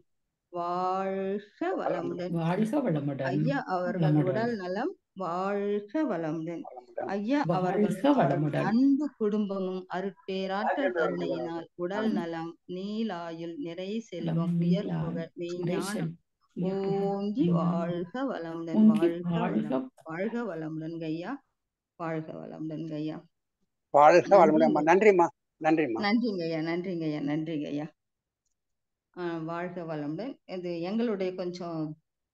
வாழ்க வளமுடன் வாழ்க வளமுடன் ஐயா அவர்கள் வளமுடன் உடல் நலம் வாழ்க வளமுடன் வளமுடன் ஐயா அவர்களும் வாழ்க அவரது வளமுடன் அன்பு குடும்பமும் அருட்பேராற்றல் கருணையினால் உடல் நலம் நீலாயுள் நிறை செல்வம் நலம் உயர் நீலா புகழ் மெய்ஞானம் நரேசன் ஓங்கி ஞானம் வாழ்க வளமுடன் ஓங்கி வாழ்க வாழ்க வளம் வாழ்க வளமுடன் ஐயா வாழ்க வளமுடன் ஐயா வாழ்க வளமுடன் நன்றிங்க நன்றிம்மா நன்றிம்மா நன்றிங்க ஐயா நன்றிங்க ஐயா நன்றிங்க ஐயா ஆஹ் வாழ்க வளமுடன் இது எங்களுடைய கொஞ்சம்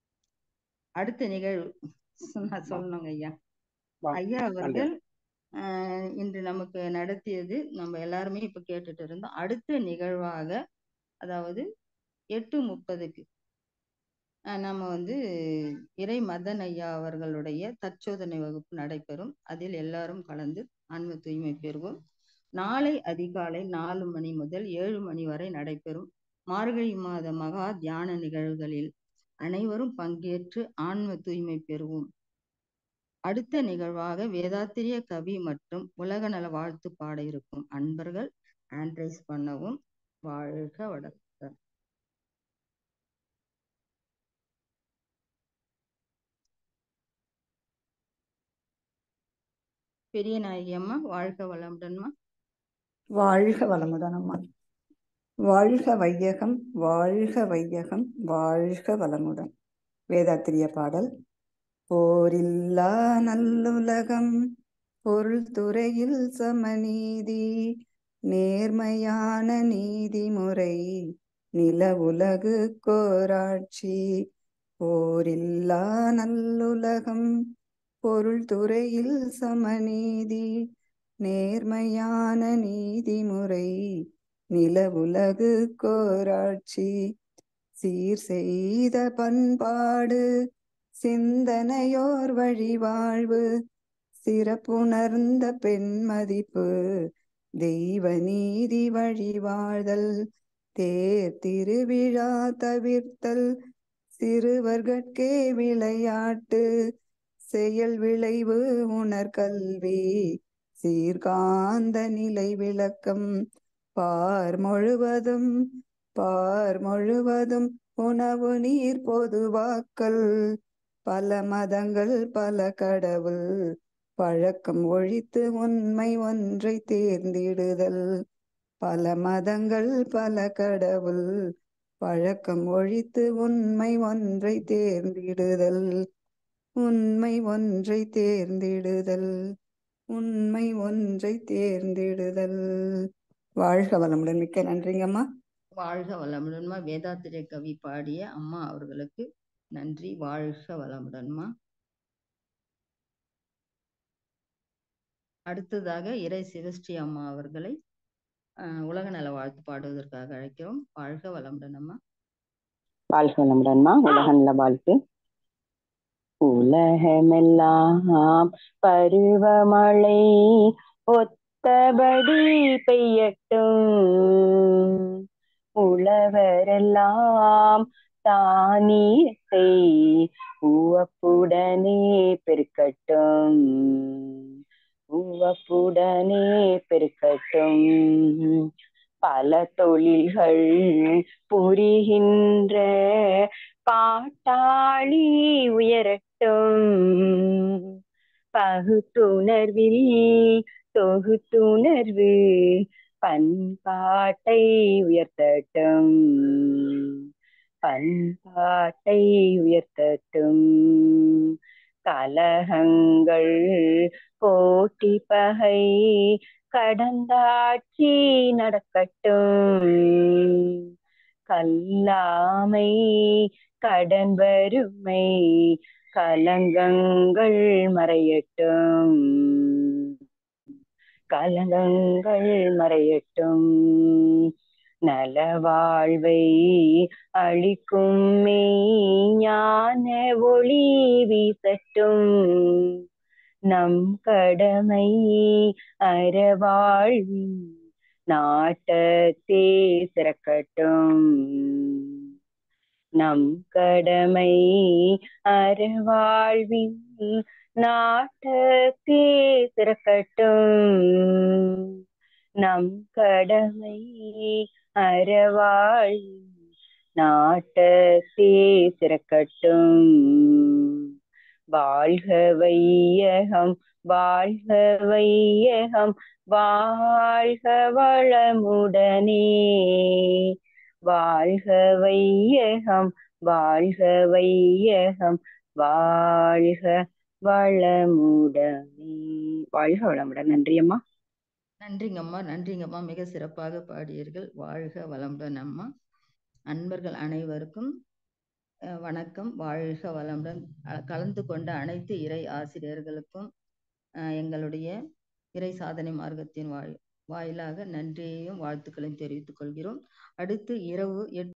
அடுத்த நிகழ்வு நான் வா சொல்லணுங்க ஐயா வா ஐயா நன்றி அவர்கள் ஆஹ் இன்று நமக்கு நடத்தியது நம்ம எல்லாருமே இப்ப கேட்டுட்டு இருந்தோம் அடுத்த நிகழ்வாக அதாவது எட்டு முப்பதுக்கு ஆஹ் நம்ம வந்து இறை மதன் ஐயா அவர்களுடைய தற்சோதனை வகுப்பு நடைபெறும் அதில் எல்லாரும் கலந்து ஆன்ம தூய்மை பெறுவோம் நாளை அதிகாலை நாலு மணி முதல் ஏழு மணி வரை நடைபெறும் மார்கழி மாத மகா தியான நிகழ்வுகளில் அனைவரும் பங்கேற்று ஆன்ம தூய்மை பெறுவோம் அடுத்த நிகழ்வாக வேதாத்திரிய கவி மற்றும் உலக நல வாழ்த்து பாட இருக்கும் அன்பர்கள் ஆண்ட்ரைஸ் பண்ணவும் வாழ்க வளர்க்க பெரிய நாயகி அம்மா வாழ்க வளமுடன்மா வாழ்க வளமுடன் அம்மா வாழ்க வையகம் வாழ்க வையகம் வாழ்க வளமுடன் வேதாத்திரிய பாடல் போரில்லா நல்லுலகம் பொருள் துறையில் சமநீதி நேர்மையான நீதிமுறை நில உலகு கோராட்சி போரில்லா நல்லுலகம் பொருள் துறையில் சமநீதி நேர்மையான நீதிமுறை நில உலகு கோராட்சி சீர் செய்த பண்பாடு சிந்தனையோர் வழிவாழ்வு சிறப்புணர்ந்த பெண் மதிப்பு தெய்வ நீதி வழிவாழ்தல் தேர் திருவிழா தவிர்த்தல் சிறுவர்கட்கே விளையாட்டு செயல் விளைவு உணர்கல்வி சீர்காந்த நிலை விளக்கம் பார் முழுவதும் பார் முழுவதும் உணவு நீர் பொதுவாக்கல் பல மதங்கள் பல கடவுள் பழக்கம் ஒழித்து உண்மை ஒன்றை தேர்ந்திடுதல் பல மதங்கள் பல கடவுள் பழக்கம் ஒழித்து உண்மை ஒன்றை தேர்ந்திடுதல் உண்மை ஒன்றை தேர்ந்திடுதல் உண்மை ஒன்றை தேர்ந்திடுதல் வாழ்க வளமுடன் மிக்க நன்றிங்கம்மா வாழ்க வளமுடன்மா வேதாத்திரிய கவி பாடிய அம்மா அவர்களுக்கு நன்றி வாழ்க வளமுடன்மா அடுத்ததாக இறை சிவஸ்ரீ அம்மா அவர்களை அஹ், உலக நல வாழ்த்து பாடுவதற்காக அழைக்கிறோம் வாழ்க வளமுடன் அம்மா வாழ்க வளமுடன்மா உலக நல வாழ்த்து உலகமெல்லாம் பருவமழை ஒத்தபடி பெய்யட்டும் உழவரெல்லாம் தானியத்தை உவப்புடனே பெருக்கட்டும் உவப்புடனே பெருக்கட்டும் பல தொழில்கள் புரிகின்ற பாட்டாளி உயரட்டும் பகுத்துணர்வில் தொகுத்துணர்வு பண்பாட்டை உயர்த்தட்டும் பண்பாட்டை உயர்த்தட்டும் கலகங்கள் போட்டி பகை கடந்தாட்சி நடக்கட்டும் கல்லாமை கடன் வறுமை கலங்கங்கள் மறையட்டும் கலங்கங்கள் மறையட்டும் நல வாழ்வை அளிக்கும் மெய்ஞான ஒளி வீசட்டும் நம் கடமை அறவாழ்வின் நாட்டத்தே சிறக்கட்டும் நம் கடமை அறவாழ்வின் நாட்டத்தே சிறக்கட்டும் நம் கடமை அறவாழ்வின் நாட்டத்தே சிறக்கட்டும் வாழ்க வையகம் வாழ்க வையகம் வாழ்க வளமுடனே வாழ்க வையகம் வாழ்க வையகம் வாழ்க வளமுடனே வாழ்க வளமுடன் நன்றி அம்மா நன்றிங்கம்மா நன்றிங்கம்மா மிக சிறப்பாக பாடியீர்கள் வாழ்க வளமுடன் அம்மா அன்பர்கள் அனைவருக்கும் அஹ், வணக்கம் வாழ்க வளமுடன் அ- கலந்து கொண்ட அனைத்து இறை ஆசிரியர்களுக்கும் அஹ், எங்களுடைய இறை சாதனை மார்க்கத்தின் வாய் வாயிலாக நன்றியையும் வாழ்த்துக்களையும் தெரிவித்துக் கொள்கிறோம் அடுத்து இரவு எட்டு